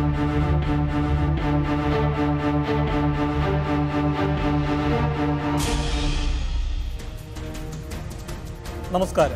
നമസ്കാരം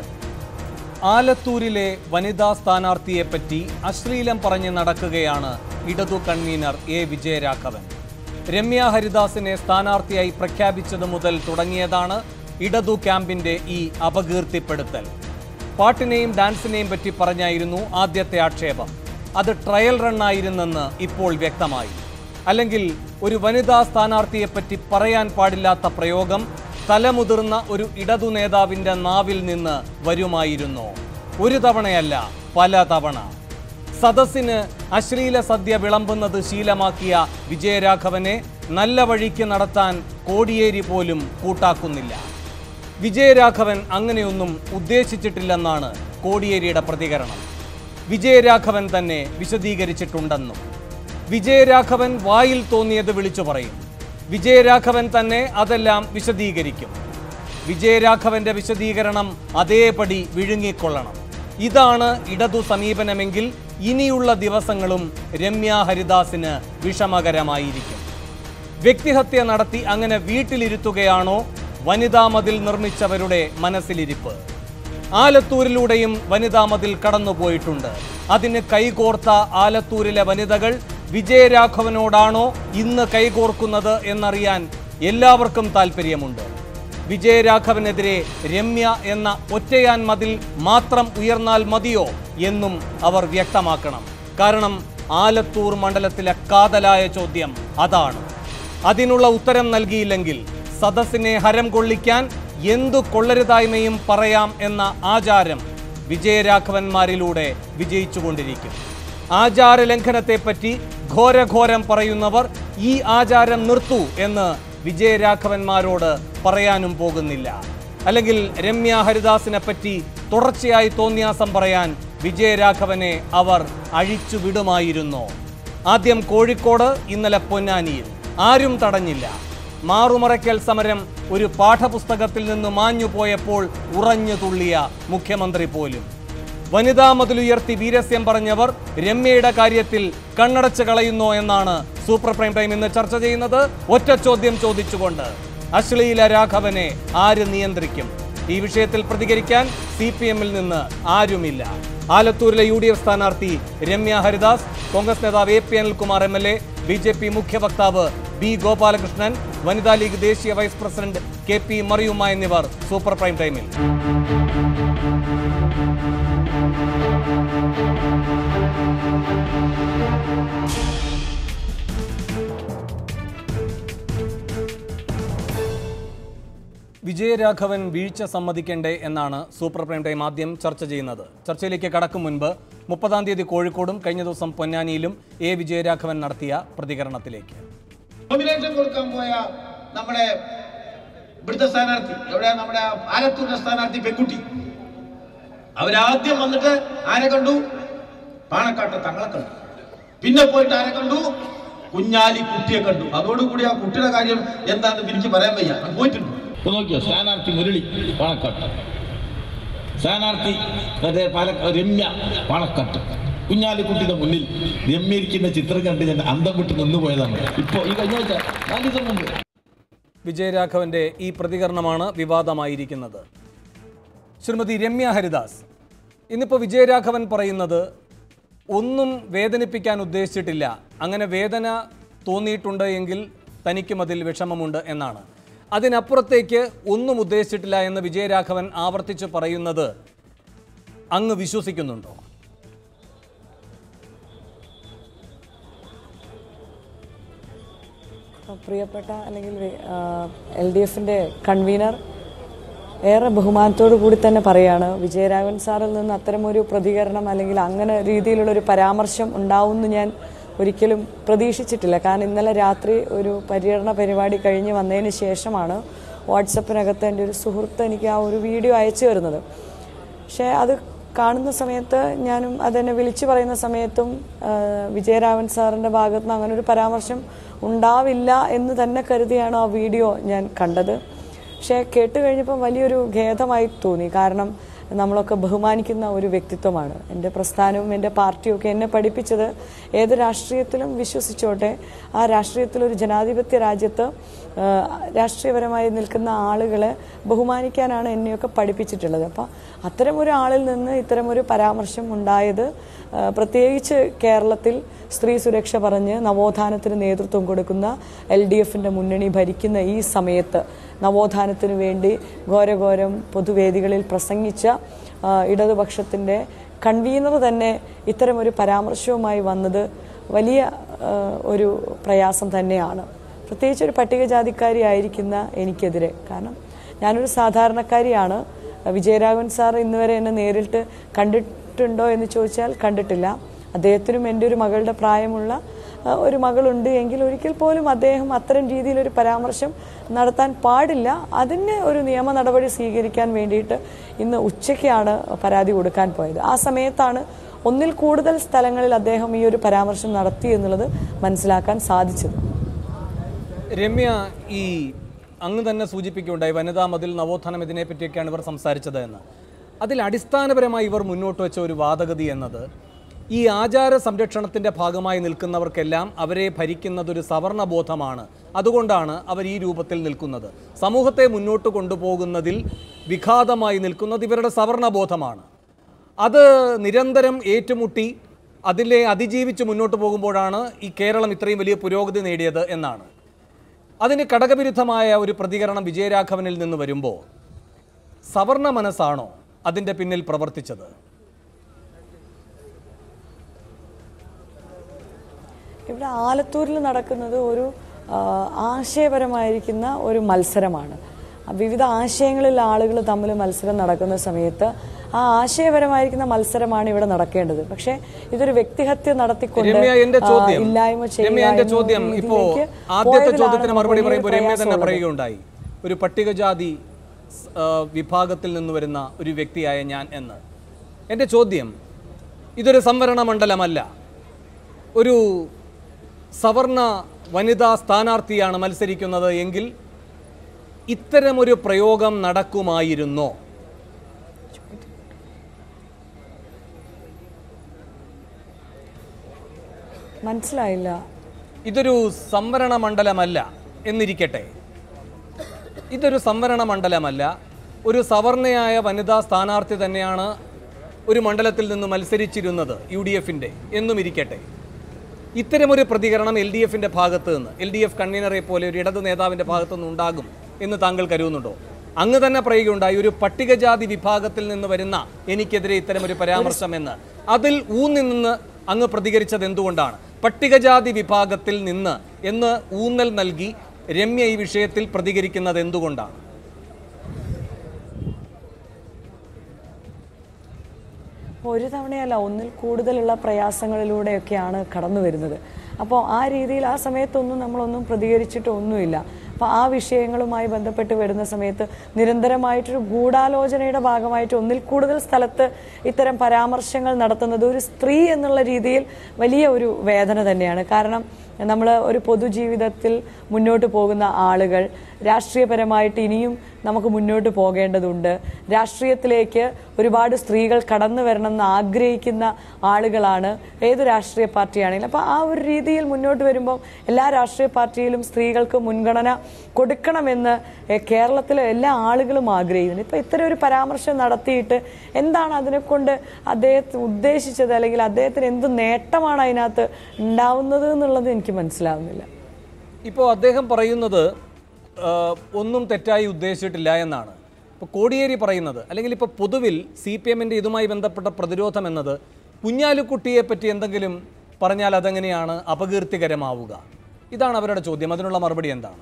ആലത്തൂരിലെ വനിതാ സ്ഥാനാർത്ഥിയെപ്പറ്റി അശ്ലീലം പറഞ്ഞ് നടക്കുകയാണ് ഇടതു കൺവീനർ എ വിജയരാഘവൻ രമ്യ ഹരിദാസിനെ സ്ഥാനാർത്ഥിയായി പ്രഖ്യാപിച്ചത് മുതൽ തുടങ്ങിയതാണ് ഇടതു ക്യാമ്പിന്റെ ഈ അപകീർത്തിപ്പെടുത്തൽ പാട്ടിനെയും ഡാൻസിനെയും പറ്റി പറഞ്ഞായിരുന്നു ആദ്യത്തെ ആക്ഷേപം അത് ട്രയൽ റണ്ണായിരുന്നെന്ന് ഇപ്പോൾ വ്യക്തമായി അല്ലെങ്കിൽ ഒരു വനിതാ സ്ഥാനാർത്ഥിയെപ്പറ്റി പറയാൻ പാടില്ലാത്ത പ്രയോഗം തലമുതിർന്ന ഒരു ഇടതു നേതാവിന്റെ നാവിൽ നിന്ന് വരുമായിരുന്നോ ഒരു തവണയല്ല പല തവണ സദസ്സിന് അശ്ലീല സദ്യ വിളമ്പുന്നത് ശീലമാക്കിയ വിജയരാഘവനെ നല്ല വഴിക്ക് നടത്താൻ കോടിയേരി പോലും കൂട്ടാക്കുന്നില്ല വിജയരാഘവൻ അങ്ങനെയൊന്നും ഉദ്ദേശിച്ചിട്ടില്ലെന്നാണ് കോടിയേരിയുടെ പ്രതികരണം വിജയരാഘവൻ തന്നെ വിശദീകരിച്ചിട്ടുണ്ടെന്നും വിജയരാഘവൻ വായിൽ തോന്നിയത് വിളിച്ചു പറയും വിജയരാഘവൻ തന്നെ അതെല്ലാം വിശദീകരിക്കും വിജയരാഘവന്റെ വിശദീകരണം അതേപടി വിഴുങ്ങിക്കൊള്ളണം ഇതാണ് ഇടതു സമീപനമെങ്കിൽ ഇനിയുള്ള ദിവസങ്ങളും രമ്യ ഹരിദാസിന് വിഷമകരമായിരിക്കും വ്യക്തിഹത്യ നടത്തി അങ്ങനെ വീട്ടിലിരുത്തുകയാണോ വനിതാ മതിൽ നിർമ്മിച്ചവരുടെ മനസ്സിലിരിപ്പ് ആലത്തൂരിലൂടെയും വനിതാ മതിൽ കടന്നുപോയിട്ടുണ്ട് അതിന് കൈകോർത്ത ആലത്തൂരിലെ വനിതകൾ വിജയരാഘവനോടാണോ ഇന്ന് കൈകോർക്കുന്നത് എന്നറിയാൻ എല്ലാവർക്കും താല്പര്യമുണ്ട് വിജയരാഘവനെതിരെ രമ്യ എന്ന ഒറ്റയാൻ മതിൽ മാത്രം ഉയർന്നാൽ മതിയോ എന്നും അവർ വ്യക്തമാക്കണം കാരണം ആലത്തൂർ മണ്ഡലത്തിലെ കാതലായ ചോദ്യം അതാണ് അതിനുള്ള ഉത്തരം നൽകിയില്ലെങ്കിൽ സദസ്സിനെ ഹരം കൊള്ളിക്കാൻ എന്തു കൊള്ളരുതായ്മയും പറയാം എന്ന ആചാരം വിജയരാഘവന്മാരിലൂടെ വിജയിച്ചുകൊണ്ടിരിക്കും ആചാര ലംഘനത്തെപ്പറ്റി ഘോരഘോരം പറയുന്നവർ ഈ ആചാരം നിർത്തൂ എന്ന് വിജയരാഘവന്മാരോട് പറയാനും പോകുന്നില്ല അല്ലെങ്കിൽ രമ്യ ഹരിദാസിനെ പറ്റി തുടർച്ചയായി തോന്നിയാസം പറയാൻ വിജയരാഘവനെ അവർ അഴിച്ചു വിടുമായിരുന്നോ ആദ്യം കോഴിക്കോട് ഇന്നലെ പൊന്നാനിയിൽ ആരും തടഞ്ഞില്ല മാറുമറയ്ക്കൽ സമരം ഒരു പാഠപുസ്തകത്തിൽ നിന്ന് മാഞ്ഞു പോയപ്പോൾ ഉറഞ്ഞു തുള്ളിയ മുഖ്യമന്ത്രി പോലും വനിതാ മതിലുയർത്തി വീരസ്യം പറഞ്ഞവർ രമ്യയുടെ കാര്യത്തിൽ കണ്ണടച്ച് കളയുന്നോ എന്നാണ് സൂപ്പർ പ്രൈം ടൈം ഇന്ന് ചർച്ച ചെയ്യുന്നത് ഒറ്റ ചോദ്യം ചോദിച്ചുകൊണ്ട് അശ്ലീല രാഘവനെ ആര് നിയന്ത്രിക്കും ഈ വിഷയത്തിൽ പ്രതികരിക്കാൻ സി പി എമ്മിൽ നിന്ന് ആരുമില്ല ആലത്തൂരിലെ യു ഡി എഫ് സ്ഥാനാർത്ഥി രമ്യ ഹരിദാസ് കോൺഗ്രസ് നേതാവ് A P Anilkumar M L A B J P മുഖ്യ വക്താവ് ബി ഗോപാലകൃഷ്ണൻ വനിതാ ലീഗ് ദേശീയ vice president K P Mariyumma എന്നിവർ സൂപ്പർ പ്രൈം ടൈമിൽ വിജയരാഘവൻ വീഴ്ച സമ്മതിക്കണ്ടേ എന്നാണ് സൂപ്പർ പ്രൈം ടൈം ആദ്യം ചർച്ച ചെയ്യുന്നത് ചർച്ചയിലേക്ക് കടക്കും മുൻപ് മുപ്പതാം തീയതി കോഴിക്കോടും കഴിഞ്ഞ ദിവസം പൊന്നാനിയിലും എ വിജയരാഘവൻ നടത്തിയ പ്രതികരണത്തിലേക്ക് നോമിനേഷൻ കൊടുക്കാൻ പോയ നമ്മുടെ ഇവിടുത്തെ സ്ഥാനാർത്ഥി എവിടെ നമ്മുടെ ആലത്തൂരിലെ സ്ഥാനാർത്ഥി പെൺകുട്ടി അവരാദ്യം വന്നിട്ട് ആരെ കണ്ടു പാണക്കാട്ട് തങ്ങളെ കണ്ടു പിന്നെ പോയിട്ട് ആരെ കണ്ടു കുഞ്ഞാലി കുട്ടിയെ കണ്ടു അതോടുകൂടി ആ കുട്ടിയുടെ കാര്യം എന്താണെന്ന് എനിക്ക് പറയാൻ വയ്യ അത് പോയിട്ടുണ്ട് ഇപ്പൊ നോക്കിയോ സ്ഥാനാർത്ഥി മുരളി പാണക്കാട്ട് സ്ഥാനാർത്ഥി മറ്റേ പാല രമ്യ പാണക്കാട്ട് കുഞ്ഞാലിക്കുട്ടിയുടെ മുന്നിൽ രമ്യയിരിക്കുന്ന ചിത്രം കണ്ട് ഞാൻ അന്തം വിട്ട് നിന്നുപോയതാണ് ഇപ്പോ ഈ കഴിഞ്ഞ ആഴ്ച നാല് ദിവസം മുമ്പ് വിജയരാഘവന്റെ ഈ പ്രതികരണമാണ് വിവാദമായിരിക്കുന്നത് ശ്രീമതി രമ്യ ഹരിദാസ് ഇന്നിപ്പോൾ വിജയരാഘവൻ പറയുന്നത് ഒന്നും വേദനിപ്പിക്കാൻ ഉദ്ദേശിച്ചിട്ടില്ല അങ്ങനെ വേദന തോന്നിയിട്ടുണ്ട് എങ്കിൽ തനിക്കും അതിൽ വിഷമമുണ്ട് എന്നാണ് അതിനപ്പുറത്തേക്ക് ഒന്നും ഉദ്ദേശിച്ചിട്ടില്ല എന്ന് വിജയരാഘവൻ ആവർത്തിച്ച് പറയുന്നത് അങ്ങ് വിശ്വസിക്കുന്നുണ്ടോ പ്രിയപ്പെട്ട അല്ലെങ്കിൽ എൽ ഡി എഫിൻ്റെ കൺവീനർ ഏറെ ബഹുമാനത്തോടു കൂടി തന്നെ പറയാണ് വിജയരാഘവൻ സാറിൽ നിന്ന് അത്തരമൊരു പ്രതികരണം അല്ലെങ്കിൽ അങ്ങനെ രീതിയിലുള്ളൊരു പരാമർശം ഉണ്ടാവുമെന്ന് ഞാൻ ഒരിക്കലും പ്രതീക്ഷിച്ചിട്ടില്ല കാരണം ഇന്നലെ രാത്രി ഒരു പര്യടന പരിപാടി കഴിഞ്ഞ് വന്നതിന് ശേഷമാണ് വാട്സപ്പിനകത്ത് എൻ്റെ ഒരു സുഹൃത്ത് എനിക്ക് ആ ഒരു വീഡിയോ അയച്ചു തരുന്നത് പക്ഷേ അത് കാണുന്ന സമയത്ത് ഞാനും അതെന്നെ വിളിച്ചു പറയുന്ന സമയത്തും ആ, വിജയരാഘവൻ സാറിൻ്റെ ഭാഗത്ത് നിന്ന് അങ്ങനെ ഒരു പരാമർശം ഉണ്ടാവില്ല എന്ന് തന്നെ കരുതിയാണ് ആ വീഡിയോ ഞാൻ കണ്ടത് പക്ഷേ കേട്ട് കഴിഞ്ഞപ്പോൾ വലിയൊരു ഖേദമായി തോന്നി കാരണം നമ്മളൊക്കെ ബഹുമാനിക്കുന്ന ഒരു വ്യക്തിത്വമാണ് എൻ്റെ പ്രസ്ഥാനവും എൻ്റെ പാർട്ടിയും ഒക്കെ എന്നെ പഠിപ്പിച്ചത് ഏത് രാഷ്ട്രീയത്തിലും വിശ്വസിച്ചോട്ടെ ആ രാഷ്ട്രീയത്തിൽ ഒരു ജനാധിപത്യ രാജ്യത്ത് ആ, രാഷ്ട്രീയപരമായി നിൽക്കുന്ന ആളുകളെ ബഹുമാനിക്കാനാണ് എന്നെയൊക്കെ പഠിപ്പിച്ചിട്ടുള്ളത് അപ്പം അത്തരമൊരു ആളിൽ നിന്ന് ഇത്തരമൊരു പരാമർശം ഉണ്ടായത് ആ, പ്രത്യേകിച്ച് കേരളത്തിൽ സ്ത്രീ സുരക്ഷ പറഞ്ഞ് നവോത്ഥാനത്തിന് നേതൃത്വം കൊടുക്കുന്ന എൽ ഡി എഫിൻ്റെ മുന്നണി ഭരിക്കുന്ന ഈ സമയത്ത് നവോത്ഥാനത്തിന് വേണ്ടി ഘോരഘോരം പൊതുവേദികളിൽ പ്രസംഗിച്ച ആ, ഇടതുപക്ഷത്തിൻ്റെ കൺവീനർ തന്നെ ഇത്തരമൊരു പരാമർശവുമായി വന്നത് വലിയ ആ, ഒരു പ്രയാസം തന്നെയാണ് പ്രത്യേകിച്ച് ഒരു പട്ടികജാതിക്കാരി ആയിരിക്കുന്ന എനിക്കെതിരെ കാരണം ഞാനൊരു സാധാരണക്കാരിയാണ് വിജയരാഘവൻ സാർ ഇന്നുവരെ എന്നെ നേരിട്ട് കണ്ടിട്ടുണ്ടോ എന്ന് ചോദിച്ചാൽ കണ്ടിട്ടില്ല അദ്ദേഹത്തിനും എൻ്റെ ഒരു മകളുടെ പ്രായമുള്ള ആ, ഒരു മകളുണ്ട് എങ്കിൽ ഒരിക്കൽ പോലും അദ്ദേഹം അത്തരം രീതിയിലൊരു പരാമർശം നടത്താൻ പാടില്ല അതിന് ഒരു നിയമ നടപടി സ്വീകരിക്കാൻ വേണ്ടിയിട്ട് ഇന്ന് ഉച്ചയ്ക്കാണ് പരാതി കൊടുക്കാൻ പോയത് ആ സമയത്താണ് ഒന്നിൽ കൂടുതൽ സ്ഥലങ്ങളിൽ അദ്ദേഹം ഈ ഒരു പരാമർശം നടത്തി എന്നുള്ളത് മനസ്സിലാക്കാൻ സാധിച്ചത് രമ്യ ഈ അങ്ങ് തന്നെ സൂചിപ്പിക്കുകയുണ്ടായി വനിതാ മതിൽ നവോത്ഥാനം ഇതിനെപ്പറ്റിയൊക്കെയാണ് ഇവർ സംസാരിച്ചത് എന്ന് അതിൽ അടിസ്ഥാനപരമായി ഇവർ മുന്നോട്ട് വെച്ച ഒരു വാദഗതി എന്നത് ഈ ആചാര സംരക്ഷണത്തിൻ്റെ ഭാഗമായി നിൽക്കുന്നവർക്കെല്ലാം അവരെ ഭരിക്കുന്നത് ഒരു സവർണ ബോധമാണ് അതുകൊണ്ടാണ് അവർ ഈ രൂപത്തിൽ നിൽക്കുന്നത് സമൂഹത്തെ മുന്നോട്ട് കൊണ്ടുപോകുന്നതിൽ വിഘാതമായി നിൽക്കുന്നത് ഇവരുടെ സവർണ ബോധമാണ് അത് നിരന്തരം ഏറ്റുമുട്ടി അതിലെ അതിജീവിച്ച് മുന്നോട്ട് പോകുമ്പോഴാണ് ഈ കേരളം ഇത്രയും വലിയ പുരോഗതി നേടിയത് എന്നാണ് അതിന് ഘടകവിരുദ്ധമായ ഒരു പ്രതികരണം വിജയരാഘവനിൽ നിന്ന് വരുമ്പോൾ സവർണ മനസ്സാണോ അതിൻ്റെ പിന്നിൽ പ്രവർത്തിച്ചത് ഇവിടെ ആലത്തൂരിൽ നടക്കുന്നത് ഒരു ആ, ആശയപരമായിരിക്കുന്ന ഒരു മത്സരമാണ് ആ, വിവിധ ആശയങ്ങളിൽ ആളുകൾ തമ്മിൽ മത്സരം നടക്കുന്ന സമയത്ത് ആ ആശയപരമായിരിക്കുന്ന മത്സരമാണ് ഇവിടെ നടക്കേണ്ടത് പക്ഷേ ഇതൊരു വ്യക്തിഹത്യ നടത്തിക്കൊണ്ട് രമ്യ എന്റെ ആ, ചോദ്യം ഇല്ലായ്മ ചെയ്യുക രമ്യ എന്റെ എന്ന ചോദ്യം ഒരു ഇപ്പോ രീതിയിലേക്ക് ആദ്യത്തെ പോയതിലാണ് ചോദ്യത്തിന് നമുക്ക് മറുപടി വലിയൊരു പറയുമ്പോൾ രമ്യ തന്നെ പ്രയാസമുള്ളത്. പറയുകയുണ്ടായി ഒരു പട്ടികജാതി സ്, ആ, വിഭാഗത്തിൽ നിന്ന് വരുന്ന ഒരു വ്യക്തിയായ ഞാൻ എന്ന് എൻ്റെ ചോദ്യം ഇതൊരു സംവരണ മണ്ഡലമല്ല ഒരു സവർണ വനിതാ സ്ഥാനാർത്ഥിയാണ് മത്സരിക്കുന്നത് എങ്കിൽ ഇത്തരമൊരു പ്രയോഗം നടക്കുമായിരുന്നോ മനസ്സിലായില്ല ഇതൊരു സംവരണ മണ്ഡലമല്ല എന്നിരിക്കട്ടെ ഇതൊരു സംവരണ മണ്ഡലമല്ല ഒരു സവർണയായ വനിതാ സ്ഥാനാർത്ഥി തന്നെയാണ് ഒരു മണ്ഡലത്തിൽ നിന്ന് മത്സരിച്ചിരുന്നത് യു ഡി എഫിൻ്റെ എന്നും ഇരിക്കട്ടെ ഇത്തരമൊരു പ്രതികരണം എൽ ഡി എഫിൻ്റെ ഭാഗത്ത് നിന്ന് എൽ ഡി എഫ് കൺവീനറെ പോലെ ഒരു ഇടതു നേതാവിൻ്റെ ഭാഗത്തു നിന്ന് ഉണ്ടാകും എന്ന് താങ്കൾ കരുതുന്നുണ്ടോ അങ്ങ് തന്നെ പറയുകയുണ്ടായി ഒരു പട്ടികജാതി വിഭാഗത്തിൽ നിന്ന് വരുന്ന എനിക്കെതിരെ ഇത്തരമൊരു പരാമർശം എന്ന് അതിൽ ഊന്നി നിന്ന് അങ്ങ് പ്രതികരിച്ചത് എന്തുകൊണ്ടാണ് പട്ടികജാതി വിഭാഗത്തിൽ നിന്ന് എന്ന് ഊന്നൽ നൽകി രമ്യ ഈ വിഷയത്തിൽ പ്രതികരിക്കുന്നത് എന്തുകൊണ്ടാണ് ഒരു തവണയല്ല ഒന്നിൽ കൂടുതലുള്ള പ്രയാസങ്ങളിലൂടെയൊക്കെയാണ് കടന്നു വരുന്നത് അപ്പോൾ ആ രീതിയിൽ ആ സമയത്തൊന്നും നമ്മളൊന്നും പ്രതികരിച്ചിട്ടൊന്നുമില്ല അപ്പോൾ ആ വിഷയങ്ങളുമായി ബന്ധപ്പെട്ട് വരുന്ന സമയത്ത് നിരന്തരമായിട്ടൊരു ഗൂഢാലോചനയുടെ ഭാഗമായിട്ട് ഒന്നിൽ കൂടുതൽ സ്ഥലത്ത് ഇത്തരം പരാമർശങ്ങൾ നടത്തുന്നത് ഒരു സ്ത്രീ എന്നുള്ള രീതിയിൽ വലിയ ഒരു വേദന തന്നെയാണ് കാരണം നമ്മൾ ഒരു പൊതുജീവിതത്തിൽ മുന്നോട്ട് പോകുന്ന ആളുകൾ രാഷ്ട്രീയപരമായിട്ട് ഇനിയും നമുക്ക് മുന്നോട്ട് പോകേണ്ടതുണ്ട് രാഷ്ട്രീയത്തിലേക്ക് ഒരുപാട് സ്ത്രീകൾ കടന്നു വരണമെന്ന് ആഗ്രഹിക്കുന്ന ആളുകളാണ് ഏത് രാഷ്ട്രീയ പാർട്ടിയാണെങ്കിലും അപ്പോൾ ആ ഒരു രീതിയിൽ മുന്നോട്ട് വരുമ്പോൾ എല്ലാ രാഷ്ട്രീയ പാർട്ടിയിലും സ്ത്രീകൾക്ക് മുൻഗണന കൊടുക്കണമെന്ന് എ, കേരളത്തിലെ എല്ലാ ആളുകളും ആഗ്രഹിക്കുന്നു ഇപ്പം ഇത്തരം ഒരു പരാമർശം നടത്തിയിട്ട് എന്താണ് അതിനെക്കൊണ്ട് അദ്ദേഹത്തിന് ഉദ്ദേശിച്ചത് അല്ലെങ്കിൽ അദ്ദേഹത്തിന് എന്ത് നേട്ടമാണ് അതിനകത്ത് ഉണ്ടാവുന്നത് എന്നുള്ളത് എനിക്ക് മനസ്സിലാവുന്നില്ല ഇപ്പോൾ അദ്ദേഹം പറയുന്നത് ആ, ഒന്നും തെറ്റായി ഉദ്ദേശിച്ചിട്ടില്ല എന്നാണ് ഇപ്പോൾ കോടിയേരി പറയുന്നത് അല്ലെങ്കിൽ ഇപ്പോൾ പൊതുവിൽ സി പി എമ്മിൻ്റെ ഇതുമായി ബന്ധപ്പെട്ട പ്രതിരോധം എന്നത് കുഞ്ഞാലിക്കുട്ടിയെ പറ്റി എന്തെങ്കിലും പറഞ്ഞാൽ അതെങ്ങനെയാണ് അപകീർത്തികരമാവുക ഇതാണ് അവരുടെ ചോദ്യം അതിനുള്ള മറുപടി എന്താണ്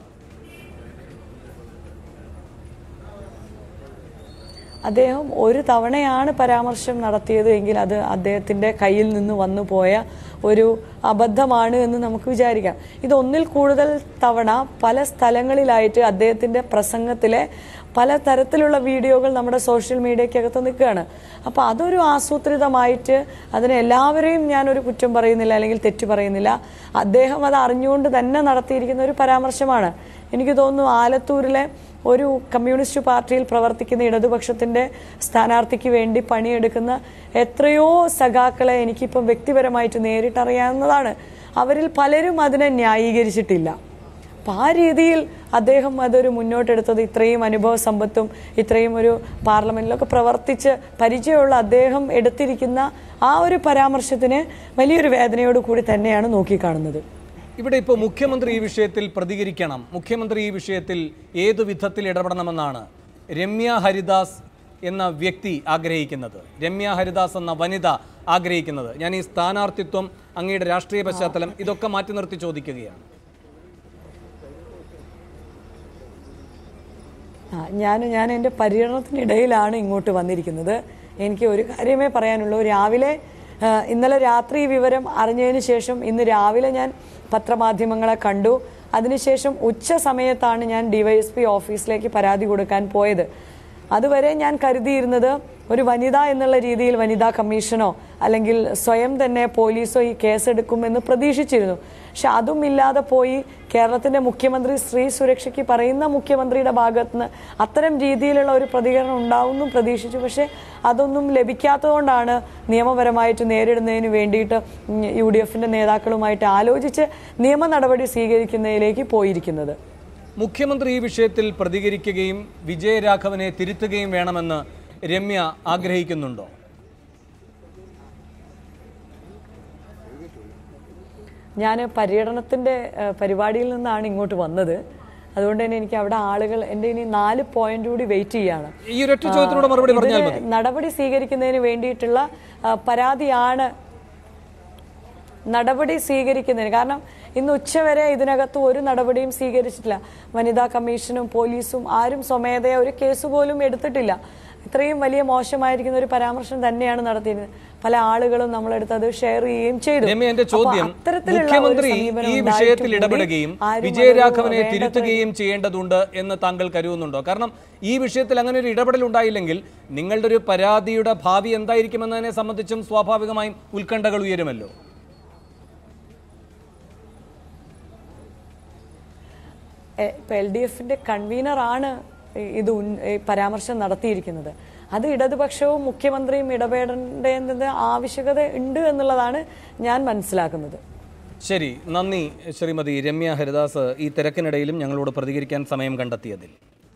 അദ്ദേഹം ഒരു തവണയാണ് പരാമർശം നടത്തിയത് എങ്കിൽ അത് അദ്ദേഹത്തിന്റെ കയ്യിൽ നിന്ന് വന്നു പോയ ഒരു അബദ്ധമാണ് എന്ന് നമുക്ക് വിചാരിക്കാം ഇത് ഒന്നിൽ കൂടുതൽ തവണ പല സ്ഥലങ്ങളിലായിട്ട് അദ്ദേഹത്തിന്റെ പ്രസംഗത്തിലെ പല തരത്തിലുള്ള വീഡിയോകൾ നമ്മുടെ സോഷ്യൽ മീഡിയക്കകത്ത് നിൽക്കുകയാണ് അപ്പോൾ അതൊരു ആസൂത്രിതമായിട്ട് അതിനെ എല്ലാവരെയും ഞാനൊരു കുറ്റം പറയുന്നില്ല അല്ലെങ്കിൽ തെറ്റ് പറയുന്നില്ല അദ്ദേഹം അത് അറിഞ്ഞുകൊണ്ട് തന്നെ നടത്തിയിരിക്കുന്ന ഒരു പരാമർശമാണ് എനിക്ക് തോന്നുന്നു ആലത്തൂരിലെ ഒരു കമ്മ്യൂണിസ്റ്റ് പാർട്ടിയിൽ പ്രവർത്തിക്കുന്ന ഇടതുപക്ഷത്തിന്റെ സ്ഥാനാർത്ഥിക്ക് വേണ്ടി പണിയെടുക്കുന്ന എത്രയോ സഖാക്കളെ എനിക്കിപ്പം വ്യക്തിപരമായിട്ട് നേരിട്ടറിയാവുന്നതാണ് അവരിൽ പലരും അതിനെ ന്യായീകരിച്ചിട്ടില്ല അപ്പം ആ രീതിയിൽ അദ്ദേഹം അതൊരു മുന്നോട്ടെടുത്തത് ഇത്രയും അനുഭവ സമ്പത്തും ഇത്രയും ഒരു പാർലമെന്റിലൊക്കെ പ്രവർത്തിച്ച് പരിചയമുള്ള അദ്ദേഹം എടുത്തിരിക്കുന്ന ആ ഒരു പരാമർശത്തിന് വലിയൊരു വേദനയോട് കൂടി തന്നെയാണ് നോക്കിക്കാണുന്നത് ഇവിടെ ഇപ്പോൾ മുഖ്യമന്ത്രി ഈ വിഷയത്തിൽ പ്രതികരിക്കണം മുഖ്യമന്ത്രി ഈ വിഷയത്തിൽ ഏതു വിധത്തിൽ ഇടപെടണമെന്നാണ് രമ്യ ഹരിദാസ് എന്ന വ്യക്തി ആഗ്രഹിക്കുന്നത് രമ്യ ഹരിദാസ് എന്ന വനിത ആഗ്രഹിക്കുന്നത് ഞാൻ ഈ സ്ഥാനാർത്ഥിത്വം അങ്ങയുടെ രാഷ്ട്രീയ പശ്ചാത്തലം ഇതൊക്കെ മാറ്റി നിർത്തി ചോദിക്കുകയാണ് ആ, ഞാൻ ഞാൻ എൻ്റെ പര്യടനത്തിനിടയിലാണ് ഇങ്ങോട്ട് വന്നിരിക്കുന്നത് എനിക്ക് ഒരു കാര്യമേ പറയാനുള്ളൂ രാവിലെ ആ, ഇന്നലെ രാത്രി ഈ വിവരം അറിഞ്ഞതിന് ശേഷം ഇന്ന് രാവിലെ ഞാൻ പത്രമാധ്യമങ്ങളെ കണ്ടു അതിനുശേഷം ഉച്ച സമയത്താണ് ഞാൻ ഡിവൈഎസ്പി ഓഫീസിലേക്ക് പരാതി കൊടുക്കാൻ പോയത് അതുവരെ ഞാൻ കരുതിയിരുന്നത് ഒരു വനിത എന്നുള്ള രീതിയിൽ വനിതാ കമ്മീഷനോ അല്ലെങ്കിൽ സ്വയം തന്നെ പോലീസോ ഈ കേസെടുക്കുമെന്ന് പ്രതീക്ഷിച്ചിരുന്നു പക്ഷെ അതും ഇല്ലാതെ പോയി കേരളത്തിന്റെ മുഖ്യമന്ത്രി സ്ത്രീ സുരക്ഷയ്ക്ക് പറയുന്ന മുഖ്യമന്ത്രിയുടെ ഭാഗത്തുനിന്ന് അത്തരം രീതിയിലുള്ള ഒരു പ്രതികരണം ഉണ്ടാവുമെന്നും പ്രതീക്ഷിച്ചു പക്ഷേ അതൊന്നും ലഭിക്കാത്തതുകൊണ്ടാണ് നിയമപരമായിട്ട് നേരിടുന്നതിന് വേണ്ടിയിട്ട് യു ഡി എഫിന്റെ നേതാക്കളുമായിട്ട് ആലോചിച്ച് നിയമ നടപടി സ്വീകരിക്കുന്നതിലേക്ക് പോയിരിക്കുന്നത് മുഖ്യമന്ത്രി ഈ വിഷയത്തിൽ പ്രതികരിക്കുകയും വിജയരാഘവനെ തിരുത്തുകയും വേണമെന്ന് രമ്യ ആഗ്രഹിക്കുന്നുണ്ടോ ഞാൻ പര്യടനത്തിൻ്റെ ഏഹ്, പരിപാടിയിൽ നിന്നാണ് ഇങ്ങോട്ട് വന്നത് അതുകൊണ്ട് തന്നെ എനിക്ക് അവിടെ ആളുകൾ എൻ്റെ ഇനി നാല് പോയിന്റ് കൂടി വെയിറ്റ് ചെയ്യാണ് ഈ ഒരൊറ്റ ചോദ്യത്തിനോട് മറുപടി പറഞ്ഞാൽ ഇതിന് മതി നടപടി സ്വീകരിക്കുന്നതിന് വേണ്ടിയിട്ടുള്ള ആ, പരാതിയാണ് നടപടി സ്വീകരിക്കുന്നതിന് കാരണം ഇന്ന് ഉച്ചവരെ ഇതിനകത്ത് ഒരു നടപടിയും സ്വീകരിച്ചിട്ടില്ല വനിതാ കമ്മീഷനും പോലീസും ആരും സ്വമേധയാ ഒരു കേസ് പോലും എടുത്തിട്ടില്ല ഇത്രയും വലിയ മോശമായിരിക്കുന്ന ഒരു പരാമർശം തന്നെയാണ് നടത്തിയിരുന്നത് പല ആളുകളും നമ്മളെടുത്ത് അത് ഷെയർ ചെയ്യുകയും ചെയ്തു രമ്യ എന്റെ അപ്പൊ ചോദ്യം അത്തരത്തിലുള്ള ഒരു മുഖ്യമന്ത്രി സമീപനം ഈ ഉണ്ടായിട്ടും വിഷയത്തിൽ കൂടി ഇടപെടുകയും ആരും അതൊരു വിജയരാഘവനെ വേണ്ടത്ര- തിരുത്തുകയും ചെയ്യേണ്ടതുണ്ട് എന്ന് താങ്കൾ കരുതുന്നുണ്ടോ കാരണം ഈ വിഷയത്തിൽ അങ്ങനെ ഒരു ഇടപെടൽ ഉണ്ടായില്ലെങ്കിൽ നിങ്ങളുടെ ഒരു പരാതിയുടെ ഭാവി എന്തായിരിക്കുമെന്നതിനെ സംബന്ധിച്ചും സ്വാഭാവികമായും ഉത്കണ്ഠകൾ ഉയരുമല്ലോ ഇപ്പം എൽ ഡി എഫിന്റെ കൺവീനറാണ് ഇത് ഉൻ- ഈ പരാമർശം നടത്തിയിരിക്കുന്നത് അത് ഇടതുപക്ഷവും മുഖ്യമന്ത്രിയും ഇടപെടേണ്ടത് ആവശ്യകത ഉണ്ട് എന്നുള്ളതാണ് ഞാൻ മനസ്സിലാക്കുന്നത് ശരി നന്ദി ശ്രീമതി രമ്യ ഹരിദാസ് ഈ തിരക്കിനിടയിലും ഞങ്ങളോട് പ്രതികരിക്കാൻ സമയം കണ്ടെത്തിയതിൽ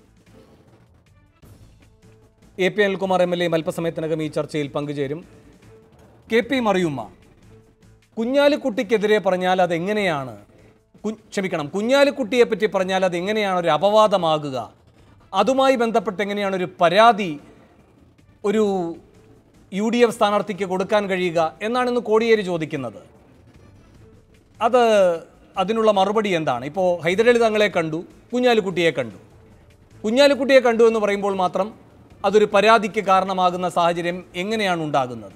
A P Anilkumar M L A അല്പസമയത്തിനകം ഈ ചർച്ചയിൽ പങ്കുചേരും കെ പി മറിയുമ്മ കുഞ്ഞാലിക്കുട്ടിക്കെതിരെ പറഞ്ഞാൽ അതെങ്ങനെയാണ് കു ക്ഷമിക്കണം കുഞ്ഞാലിക്കുട്ടിയെ പറ്റി പറഞ്ഞാൽ അതെങ്ങനെയാണ് ഒരു അപവാദമാകുക അതുമായി ബന്ധപ്പെട്ട് എങ്ങനെയാണ് ഒരു പരാതി ഒരു യു ഡി എഫ് സ്ഥാനാർത്ഥിക്ക് കൊടുക്കാൻ കഴിയുക എന്നാണ് ഇന്ന് കോടിയേരി ചോദിക്കുന്നത് അത് അതിനുള്ള മറുപടി എന്താണ് ഇപ്പോൾ ഹൈദരലി തങ്ങളെ കണ്ടു കുഞ്ഞാലിക്കുട്ടിയെ കണ്ടു കുഞ്ഞാലിക്കുട്ടിയെ കണ്ടു എന്ന് പറയുമ്പോൾ മാത്രം അതൊരു പരാതിക്ക് കാരണമാകുന്ന സാഹചര്യം എങ്ങനെയാണ് ഉണ്ടാകുന്നത്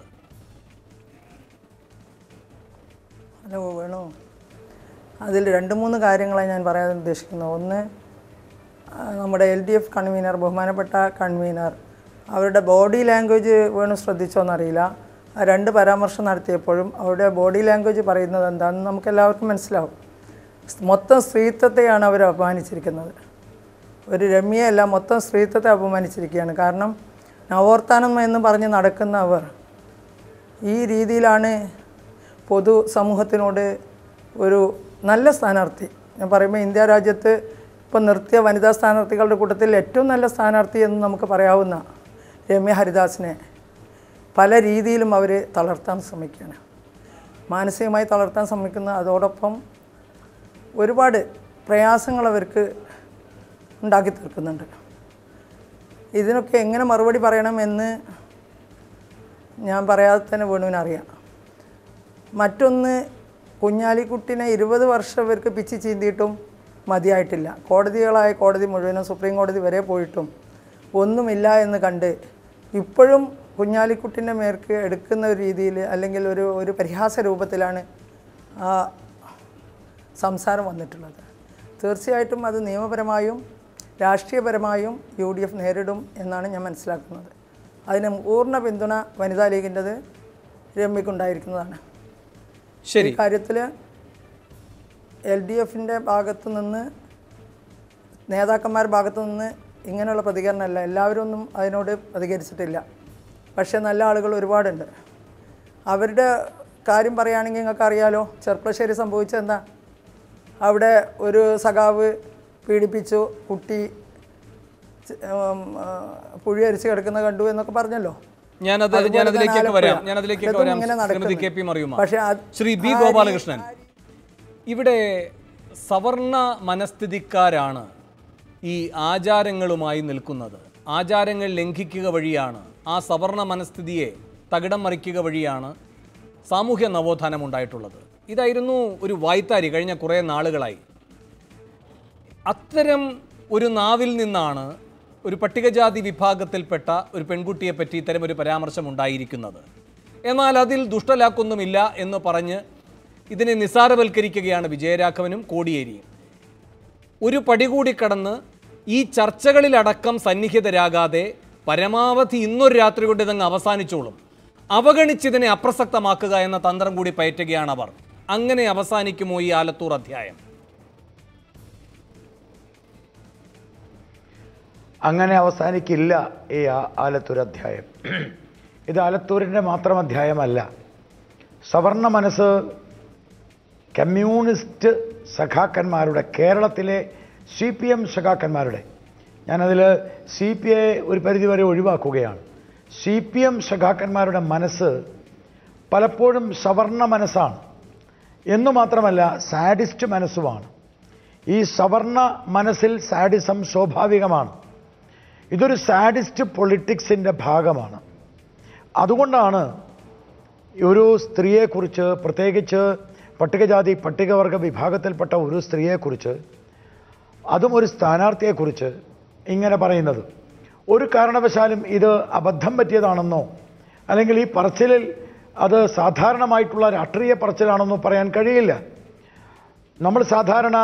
ഹലോ വേണു അതിൽ രണ്ട് മൂന്ന് കാര്യങ്ങളാണ് ഞാൻ പറയാൻ ഉദ്ദേശിക്കുന്നത് ഒന്ന് ആ, നമ്മുടെ എൽ ഡി എഫ് കൺവീനർ ബഹുമാനപ്പെട്ട കൺവീനർ അവരുടെ ബോഡി ലാംഗ്വേജ് വേണു ശ്രദ്ധിച്ചോന്നറിയില്ല ആ രണ്ട് പരാമർശം നടത്തിയപ്പോഴും അവരുടെ ബോഡി ലാംഗ്വേജ് പറയുന്നത് എന്താണെന്ന് നമുക്ക് എല്ലാവർക്കും മനസ്സിലാവും മൊത്തം സ്ത്രീത്വത്തെയാണ് അവർ അപമാനിച്ചിരിക്കുന്നത് ഒരു രമ്യയല്ല മൊത്തം സ്ത്രീത്വത്തെ അപമാനിച്ചിരിക്കുകയാണ് കാരണം നവോത്ഥാനം എന്ന് പറഞ്ഞ് നടക്കുന്ന അവർ ഈ രീതിയിലാണ് പൊതു സമൂഹത്തിനോട് ഒരു നല്ല സ്ഥാനാർത്ഥി ഞാൻ പറയുമ്പോൾ ഇന്ത്യ രാജ്യത്ത് ഇപ്പം നിർത്തിയ വനിതാ സ്ഥാനാർത്ഥികളുടെ കൂട്ടത്തിൽ ഏറ്റവും നല്ല സ്ഥാനാർത്ഥി എന്ന് നമുക്ക് പറയാവുന്ന രമ്യ ഹരിദാസിനെ പല രീതിയിലും അവർ തളർത്താൻ ശ്രമിക്കുകയാണ് മാനസികമായി തളർത്താൻ ശ്രമിക്കുന്ന അതോടൊപ്പം ഒരുപാട് പ്രയാസങ്ങൾ അവർക്ക് ഉണ്ടാക്കി തീർക്കുന്നുണ്ട് ഇതിനൊക്കെ എങ്ങനെ മറുപടി പറയണമെന്ന് ഞാൻ പറയാതെ തന്നെ വേണുവിനറിയാം മറ്റൊന്ന് കുഞ്ഞാലിക്കുട്ടിനെ ഇരുപത് വർഷം ഇവർക്ക് പിച്ച് ചീന്തിയിട്ടും മതിയായിട്ടില്ല കോടതികളായ കോടതി മുഴുവനും സുപ്രീം കോടതി വരെ പോയിട്ടും ഒന്നുമില്ല എന്ന് കണ്ട് ഇപ്പോഴും കുഞ്ഞാലിക്കുട്ടിൻ്റെ മേർക്ക് എടുക്കുന്ന ഒരു രീതിയിൽ അല്ലെങ്കിൽ ഒരു ഒരു പരിഹാസ രൂപത്തിലാണ് ആ സംസാരം വന്നിട്ടുള്ളത് തീർച്ചയായിട്ടും അത് നിയമപരമായും രാഷ്ട്രീയപരമായും യു ഡി എഫ് നേരിടും എന്നാണ് ഞാൻ മനസ്സിലാക്കുന്നത് അതിന് പൂർണ്ണ പിന്തുണ വനിതാ ലീഗിൻ്റെത് രമ്യക്കുണ്ടായിരിക്കുന്നതാണ് ശരി ഈ കാര്യത്തിൽ എൽ ഡി എഫിൻ്റെ ഭാഗത്തു നിന്ന് നേതാക്കന്മാരുടെ ഭാഗത്തു നിന്ന് ഇങ്ങനെയുള്ള പ്രതികരണമല്ല എല്ലാവരും ഒന്നും അതിനോട് പ്രതികരിച്ചിട്ടില്ല പക്ഷേ നല്ല ആളുകൾ ഒരുപാടുണ്ട് അവരുടെ കാര്യം പറയുകയാണെങ്കിൽ നിങ്ങൾക്ക് അറിയാലോ ചെർപ്പശ്ശേരി സംഭവിച്ചത് എന്താ അവിടെ ഒരു സഖാവ് പീഡിപ്പിച്ചു കുട്ടി ച- ഉം, ആ, പുഴി അരിച്ച് കിടക്കുന്ന കണ്ടു എന്നൊക്കെ പറഞ്ഞല്ലോ ഞാനത് അതുപോലെ ഞാൻ തന്നെ അതിലേക്കൊക്കെ ആലപ്പുഴ. വരാം ഞാൻ അതിലേക്കൊക്കെ ഇതൊന്നും വരാം ഇങ്ങനെ ശ്രീമതി നടക്കുന്നു. കെ പി മറിയുമ പക്ഷേ അത് ശ്രീ ബി ആ ഗോപാലകൃഷ്ണൻ ഇവിടെ സവർണ മനസ്ഥിതിക്കാരാണ് ഈ ആചാരങ്ങളുമായി നിൽക്കുന്നത് ആചാരങ്ങൾ ലംഘിക്കുക വഴിയാണ് ആ സവർണ മനസ്ഥിതിയെ തകിടം മറിക്കുക വഴിയാണ് സാമൂഹ്യ നവോത്ഥാനം ഉണ്ടായിട്ടുള്ളത് ഇതായിരുന്നു ഒരു വായ്ത്താരി കഴിഞ്ഞ കുറേ നാളുകളായി അത്തരം ഒരു നാവിൽ നിന്നാണ് ഒരു പട്ടികജാതി വിഭാഗത്തിൽപ്പെട്ട ഒരു പെൺകുട്ടിയെ പറ്റി ഇത്തരം ഒരു പരാമർശം ഉണ്ടായിരിക്കുന്നത് എന്നാൽ അതിൽ ദുഷ്ടലാക്കൊന്നുമില്ല എന്ന് പറഞ്ഞ് ഇതിനെ നിസാരവൽക്കരിക്കുകയാണ് വിജയരാഘവനും കോടിയേരിയും ഒരു പടി കൂടി കടന്ന് ഈ ചർച്ചകളിലടക്കം സന്നിഹിതരാകാതെ പരമാവധി ഇന്നൊരു രാത്രി കൊണ്ട് ഇതങ്ങ് അവസാനിച്ചോളും അവഗണിച്ചിതിനെ അപ്രസക്തമാക്കുക എന്ന തന്ത്രം കൂടി പയറ്റുകയാണ് അവർ അങ്ങനെ അവസാനിക്കുമോ ഈ ആലത്തൂർ അധ്യായം അങ്ങനെ അവസാനിക്കില്ല ഈ ആ- ആലത്തൂർ അധ്യായം ഇത് ആലത്തൂരിൻ്റെ മാത്രം അധ്യായമല്ല സവർണ മനസ്സ് കമ്മ്യൂണിസ്റ്റ് സഖാക്കന്മാരുടെ കേരളത്തിലെ സി പി എം സഖാക്കന്മാരുടെ ഞാനതിൽ സി പി ഐ ഒരു പരിധിവരെ ഒഴിവാക്കുകയാണ് സി പി എം സഖാക്കന്മാരുടെ മനസ്സ് പലപ്പോഴും സവർണ മനസ്സാണ് എന്നു മാത്രമല്ല സാഡിസ്റ്റ് മനസ്സുമാണ് ഈ സവർണ മനസ്സിൽ സാഡിസം സ്വാഭാവികമാണ് ഇതൊരു സാഡിസ്റ്റ് പൊളിറ്റിക്സിൻ്റെ ഭാഗമാണ് അതുകൊണ്ടാണ് ഒരു സ്ത്രീയെക്കുറിച്ച് പ്രത്യേകിച്ച് പട്ടികജാതി പട്ടികവർഗ വിഭാഗത്തിൽപ്പെട്ട ഒരു സ്ത്രീയെക്കുറിച്ച് അതും ഒരു സ്ഥാനാർത്ഥിയെക്കുറിച്ച് ഇങ്ങനെ പറയുന്നത് ഒരു കാരണവശാലും ഇത് അബദ്ധം പറ്റിയതാണെന്നോ അല്ലെങ്കിൽ ഈ പറച്ചിലിൽ അത് സാധാരണമായിട്ടുള്ള രാഷ്ട്രീയ പറച്ചിലാണെന്നോ പറയാൻ കഴിയില്ല നമ്മൾ സാധാരണ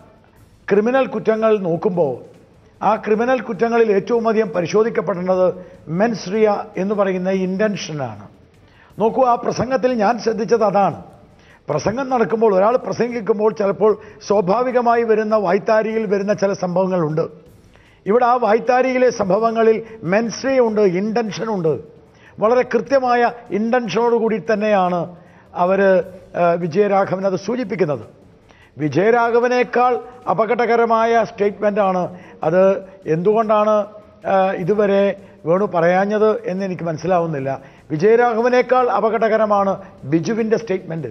ക്രിമിനൽ കുറ്റങ്ങൾ നോക്കുമ്പോൾ ആ ക്രിമിനൽ കുറ്റങ്ങളിൽ ഏറ്റവും അധികം പരിശോധിക്കപ്പെടേണ്ടത് മെൻസ്രിയ എന്ന് പറയുന്ന ഇൻറ്റൻഷനാണ് നോക്കൂ ആ പ്രസംഗത്തിൽ ഞാൻ ശ്രദ്ധിച്ചത് അതാണ് പ്രസംഗം നടക്കുമ്പോൾ ഒരാൾ പ്രസംഗിക്കുമ്പോൾ ചിലപ്പോൾ സ്വാഭാവികമായി വരുന്ന വായ്ത്താരിയിൽ വരുന്ന ചില സംഭവങ്ങളുണ്ട് ഇവിടെ ആ വായ്ത്താരിയിലെ സംഭവങ്ങളിൽ മെൻസ്രിയുണ്ട് ഇൻറ്റൻഷനുണ്ട് വളരെ കൃത്യമായ ഇൻറ്റൻഷനോടുകൂടി തന്നെയാണ് അവർ വിജയരാഘവൻ അത് സൂചിപ്പിക്കുന്നത് വിജയരാഘവനേക്കാൾ അപകടകരമായ സ്റ്റേറ്റ്മെൻ്റാണ് അത് എന്തുകൊണ്ടാണ് ആ, ഇതുവരെ വേണു പറയാഞ്ഞത് എന്ന് എനിക്ക് മനസ്സിലാവുന്നില്ല വിജയരാഘവനേക്കാൾ അപകടകരമാണ് ബിജുവിൻ്റെ സ്റ്റേറ്റ്മെൻറ്റ്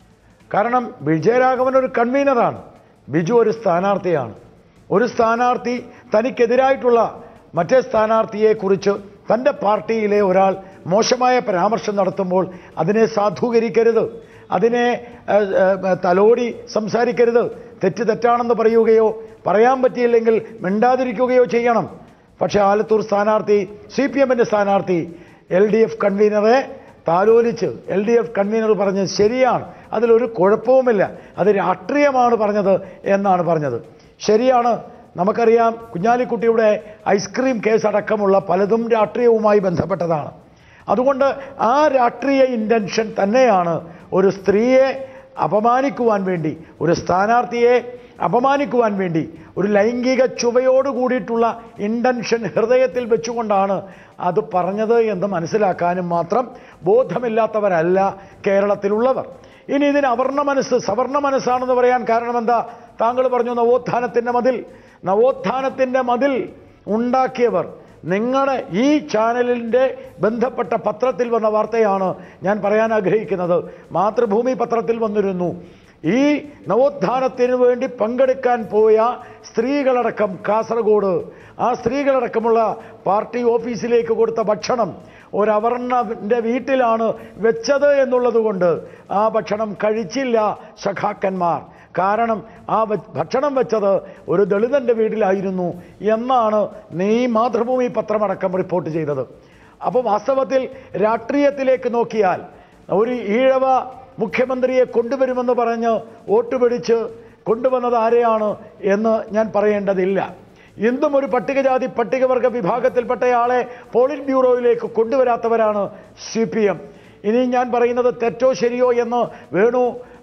കാരണം വിജയരാഘവൻ ഒരു കൺവീനറാണ് ബിജു ഒരു സ്ഥാനാർത്ഥിയാണ് ഒരു സ്ഥാനാർത്ഥി തനിക്കെതിരായിട്ടുള്ള മറ്റേ സ്ഥാനാർത്ഥിയെക്കുറിച്ച് തൻ്റെ പാർട്ടിയിലെ ഒരാൾ മോശമായ പരാമർശം നടത്തുമ്പോൾ അതിനെ സാധൂകരിക്കരുത് അതിനെ ഏഹ്, ഏഹ്, തലോടി സംസാരിക്കരുത് തെറ്റ് തെറ്റാണെന്ന് പറയുകയോ പറയാൻ പറ്റിയില്ലെങ്കിൽ മിണ്ടാതിരിക്കുകയോ ചെയ്യണം പക്ഷേ ആലത്തൂർ സ്ഥാനാർത്ഥി സി പി എമ്മിൻ്റെ സ്ഥാനാർത്ഥി എൽ ഡി എഫ് കൺവീനറെ താലോലിച്ച് എൽ ഡി എഫ് കൺവീനർ പറഞ്ഞത് ശരിയാണ് അതിലൊരു കുഴപ്പവുമില്ല അത് രാഷ്ട്രീയമാണ് പറഞ്ഞത് എന്നാണ് പറഞ്ഞത് ശരിയാണ് നമുക്കറിയാം കുഞ്ഞാലിക്കുട്ടിയുടെ ഐസ്ക്രീം കേസ് അടക്കമുള്ള പലതും രാഷ്ട്രീയവുമായി ബന്ധപ്പെട്ടതാണ് അതുകൊണ്ട് ആ രാഷ്ട്രീയ ഇൻറ്റൻഷൻ തന്നെയാണ് ഒരു സ്ത്രീയെ അപമാനിക്കുവാൻ വേണ്ടി ഒരു സ്ഥാനാർത്ഥിയെ അപമാനിക്കുവാൻ വേണ്ടി ഒരു ലൈംഗിക ചുവയോട് കൂടിയിട്ടുള്ള ഇൻറ്റൻഷൻ ഹൃദയത്തിൽ വെച്ചുകൊണ്ടാണ് അത് പറഞ്ഞത് എന്ന് മനസ്സിലാക്കാനും മാത്രം ബോധമില്ലാത്തവരല്ല കേരളത്തിലുള്ളവർ ഇനി ഇതിന് അവർണ മനസ്സ് സവർണ മനസ്സാണെന്ന് പറയാൻ കാരണം എന്താ താങ്കൾ പറഞ്ഞു നവോത്ഥാനത്തിൻ്റെ മതിൽ നവോത്ഥാനത്തിൻ്റെ മതിൽ ഉണ്ടാക്കിയവർ നിങ്ങളുടെ ഈ ചാനലിൻ്റെ ബന്ധപ്പെട്ട പത്രത്തിൽ വന്ന വാർത്തയാണ് ഞാൻ പറയാൻ ആഗ്രഹിക്കുന്നത് മാതൃഭൂമി പത്രത്തിൽ വന്നിരുന്നു ഈ നവോത്ഥാനത്തിന് വേണ്ടി പങ്കെടുക്കാൻ പോയ സ്ത്രീകളടക്കം കാസർഗോഡ് ആ സ്ത്രീകളടക്കമുള്ള പാർട്ടി ഓഫീസിലേക്ക് കൊടുത്ത ഭക്ഷണം ഒരവർണൻ്റെ വീട്ടിലാണ് വെച്ചത് എന്നുള്ളത് കൊണ്ട് ആ ഭക്ഷണം കഴിച്ചില്ല സഖാക്കന്മാർ കാരണം ആ വ- ഭക്ഷണം വെച്ചത് ഒരു ദളിതൻ്റെ വീട്ടിലായിരുന്നു എന്നാണ് നീ മാതൃഭൂമി പത്രമടക്കം റിപ്പോർട്ട് ചെയ്തത് അപ്പോൾ വാസ്തവത്തിൽ രാഷ്ട്രീയത്തിലേക്ക് നോക്കിയാൽ ഒരു ഈഴവ മുഖ്യമന്ത്രിയെ കൊണ്ടുവരുമെന്ന് പറഞ്ഞ് വോട്ട് പിടിച്ച് കൊണ്ടുവന്നത് ആരെയാണ് എന്ന് ഞാൻ പറയേണ്ടതില്ല ഇന്നും ഒരു പട്ടികജാതി പട്ടികവർഗ വിഭാഗത്തിൽപ്പെട്ടയാളെ പോളിറ്റ് ബ്യൂറോയിലേക്ക് കൊണ്ടുവരാത്തവരാണ് സി പി എം ഇനി ഞാൻ പറയുന്നത് തെറ്റോ ശരിയോ എന്ന് വേണു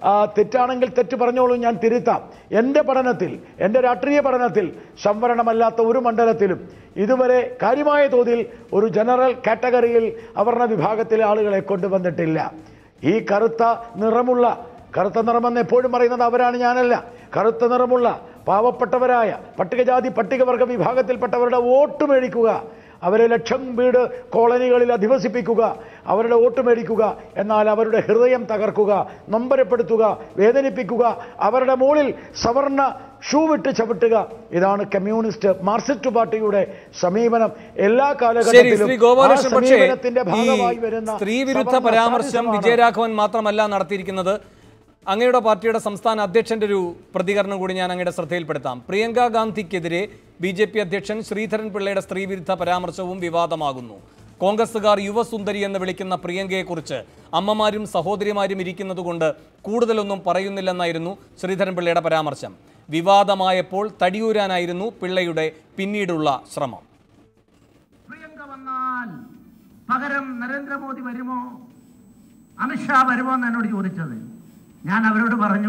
ആ, തെറ്റാണെങ്കിൽ തെറ്റ് പറഞ്ഞോളൂ ഞാൻ തിരുത്താം എൻ്റെ പഠനത്തിൽ എൻ്റെ രാഷ്ട്രീയ പഠനത്തിൽ സംവരണമല്ലാത്ത ഒരു മണ്ഡലത്തിലും ഇതുവരെ കാര്യമായ തോതിൽ ഒരു ജനറൽ കാറ്റഗറിയിൽ അവർണ വിഭാഗത്തിലെ ആളുകളെ കൊണ്ടുവന്നിട്ടില്ല ഈ കറുത്ത നിറമുള്ള കറുത്ത നിറമെന്ന് എപ്പോഴും പറയുന്നത് അവരാണ് ഞാനല്ല കറുത്ത നിറമുള്ള പാവപ്പെട്ടവരായ പട്ടികജാതി പട്ടികവർഗ വിഭാഗത്തിൽപ്പെട്ടവരുടെ വോട്ട് മേടിക്കുക അവരെ ലക്ഷം വീട് കോളനികളിൽ അധിവസിപ്പിക്കുക അവരുടെ വോട്ട് മേടിക്കുക എന്നാൽ അവരുടെ ഹൃദയം തകർക്കുക നൊമ്പരപ്പെടുത്തുക വേദനിപ്പിക്കുക അവരുടെ മുകളിൽ സവർണ ഷൂ വിട്ട് ചവിട്ടുക ഇതാണ് കമ്മ്യൂണിസ്റ്റ് മാർക്സിസ്റ്റ് പാർട്ടിയുടെ സമീപനം എല്ലാ ശരി കാലഘട്ടത്തിലും ശ്രീ ആ ഗോപാലകൃഷ്ണൻ പക്ഷേ സമീപനത്തിന്റെ ഭാഗമായി ഈ വരുന്ന സ്ത്രീവിരുദ്ധ സവർണ്ണ പരാമർശം സാധിസമാണ് വിജയരാഘവൻ മാത്രമല്ല നടത്തിയിരിക്കുന്നത് അങ്ങയുടെ പാർട്ടിയുടെ സംസ്ഥാന അധ്യക്ഷന്റെ ഒരു പ്രതികരണം കൂടി ഞാൻ അങ്ങയുടെ ശ്രദ്ധയിൽപ്പെടുത്താം പ്രിയങ്ക ഗാന്ധിക്കെതിരെ ബി ജെ പി അധ്യക്ഷൻ ശ്രീധരൻ പിള്ളയുടെ സ്ത്രീവിരുദ്ധ പരാമർശവും വിവാദമാകുന്നു കോൺഗ്രസുകാർ യുവസുന്ദരി എന്ന് വിളിക്കുന്ന പ്രിയങ്കയെക്കുറിച്ച് അമ്മമാരും സഹോദരിമാരും ഇരിക്കുന്നതുകൊണ്ട് കൂടുതലൊന്നും പറയുന്നില്ലെന്നായിരുന്നു ശ്രീധരൻ പിള്ളയുടെ പരാമർശം വിവാദമായപ്പോൾ തടിയൂരാനായിരുന്നു പിള്ളയുടെ പിന്നീടുള്ള ശ്രമം പ്രിയങ്ക വന്നാൽ പകരം നരേന്ദ്രമോദി വരുമോ അമിത്ഷാ വരുമോ എന്ന് എന്നോട് ചോദിച്ചത് ഞാൻ അവരോട് പറഞ്ഞു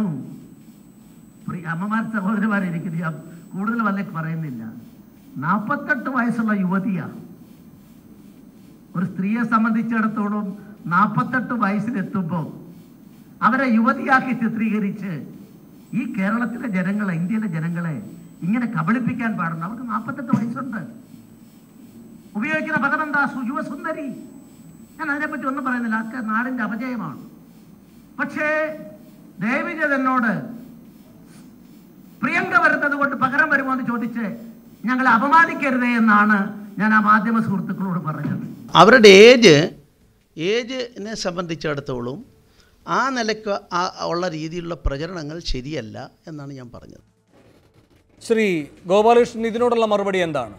പ്രിയ അമ്മമാർ സഹോദരിമാരിരിക്കുന്നത് ഞാൻ കൂടുതൽ വല്ല പറയുന്നില്ല നാൽപ്പത്തെട്ട് വയസ്സുള്ള യുവതിയാണ് ഒരു സ്ത്രീയെ സംബന്ധിച്ചിടത്തോളം നാൽപ്പത്തെട്ട് വയസ്സിലെത്തുമ്പോൾ അവരെ യുവതിയാക്കി ചിത്രീകരിച്ച് ഈ കേരളത്തിലെ ജനങ്ങളെ ഇന്ത്യയിലെ ജനങ്ങളെ ഇങ്ങനെ കബളിപ്പിക്കാൻ പാടുന്നു അവർക്ക് നാൽപ്പത്തെട്ട് വയസ്സുണ്ട് ഉപയോഗിക്കുന്ന പദം എന്താ സു- യുവസുന്ദരി ഞാൻ അതിനെപ്പറ്റി ഒന്നും പറയുന്നില്ല അതൊക്കെ നാടിന്റെ അപജയമാണ് പക്ഷേ ദേവിജത് എന്നോട് പ്രിയങ്ക വരുന്നത് കൊണ്ട് പകരം വരുമോ എന്ന് ചോദിച്ച് ഞങ്ങളെ അപമാനിക്കരുതേ എന്നാണ് ഞാൻ ആ മാധ്യമ സുഹൃത്തുക്കളോട് പറഞ്ഞത് അവരുടെ ഏജ് ഏജിനെ സംബന്ധിച്ചിടത്തോളം ആ നിലയ്ക്ക് ആ ഉള്ള രീതിയിലുള്ള പ്രചരണങ്ങൾ ശരിയല്ല എന്നാണ് ഞാൻ പറഞ്ഞത് ശ്രീ ഗോപാലകൃഷ്ണൻ ഇതിനോടുള്ള മറുപടി എന്താണ്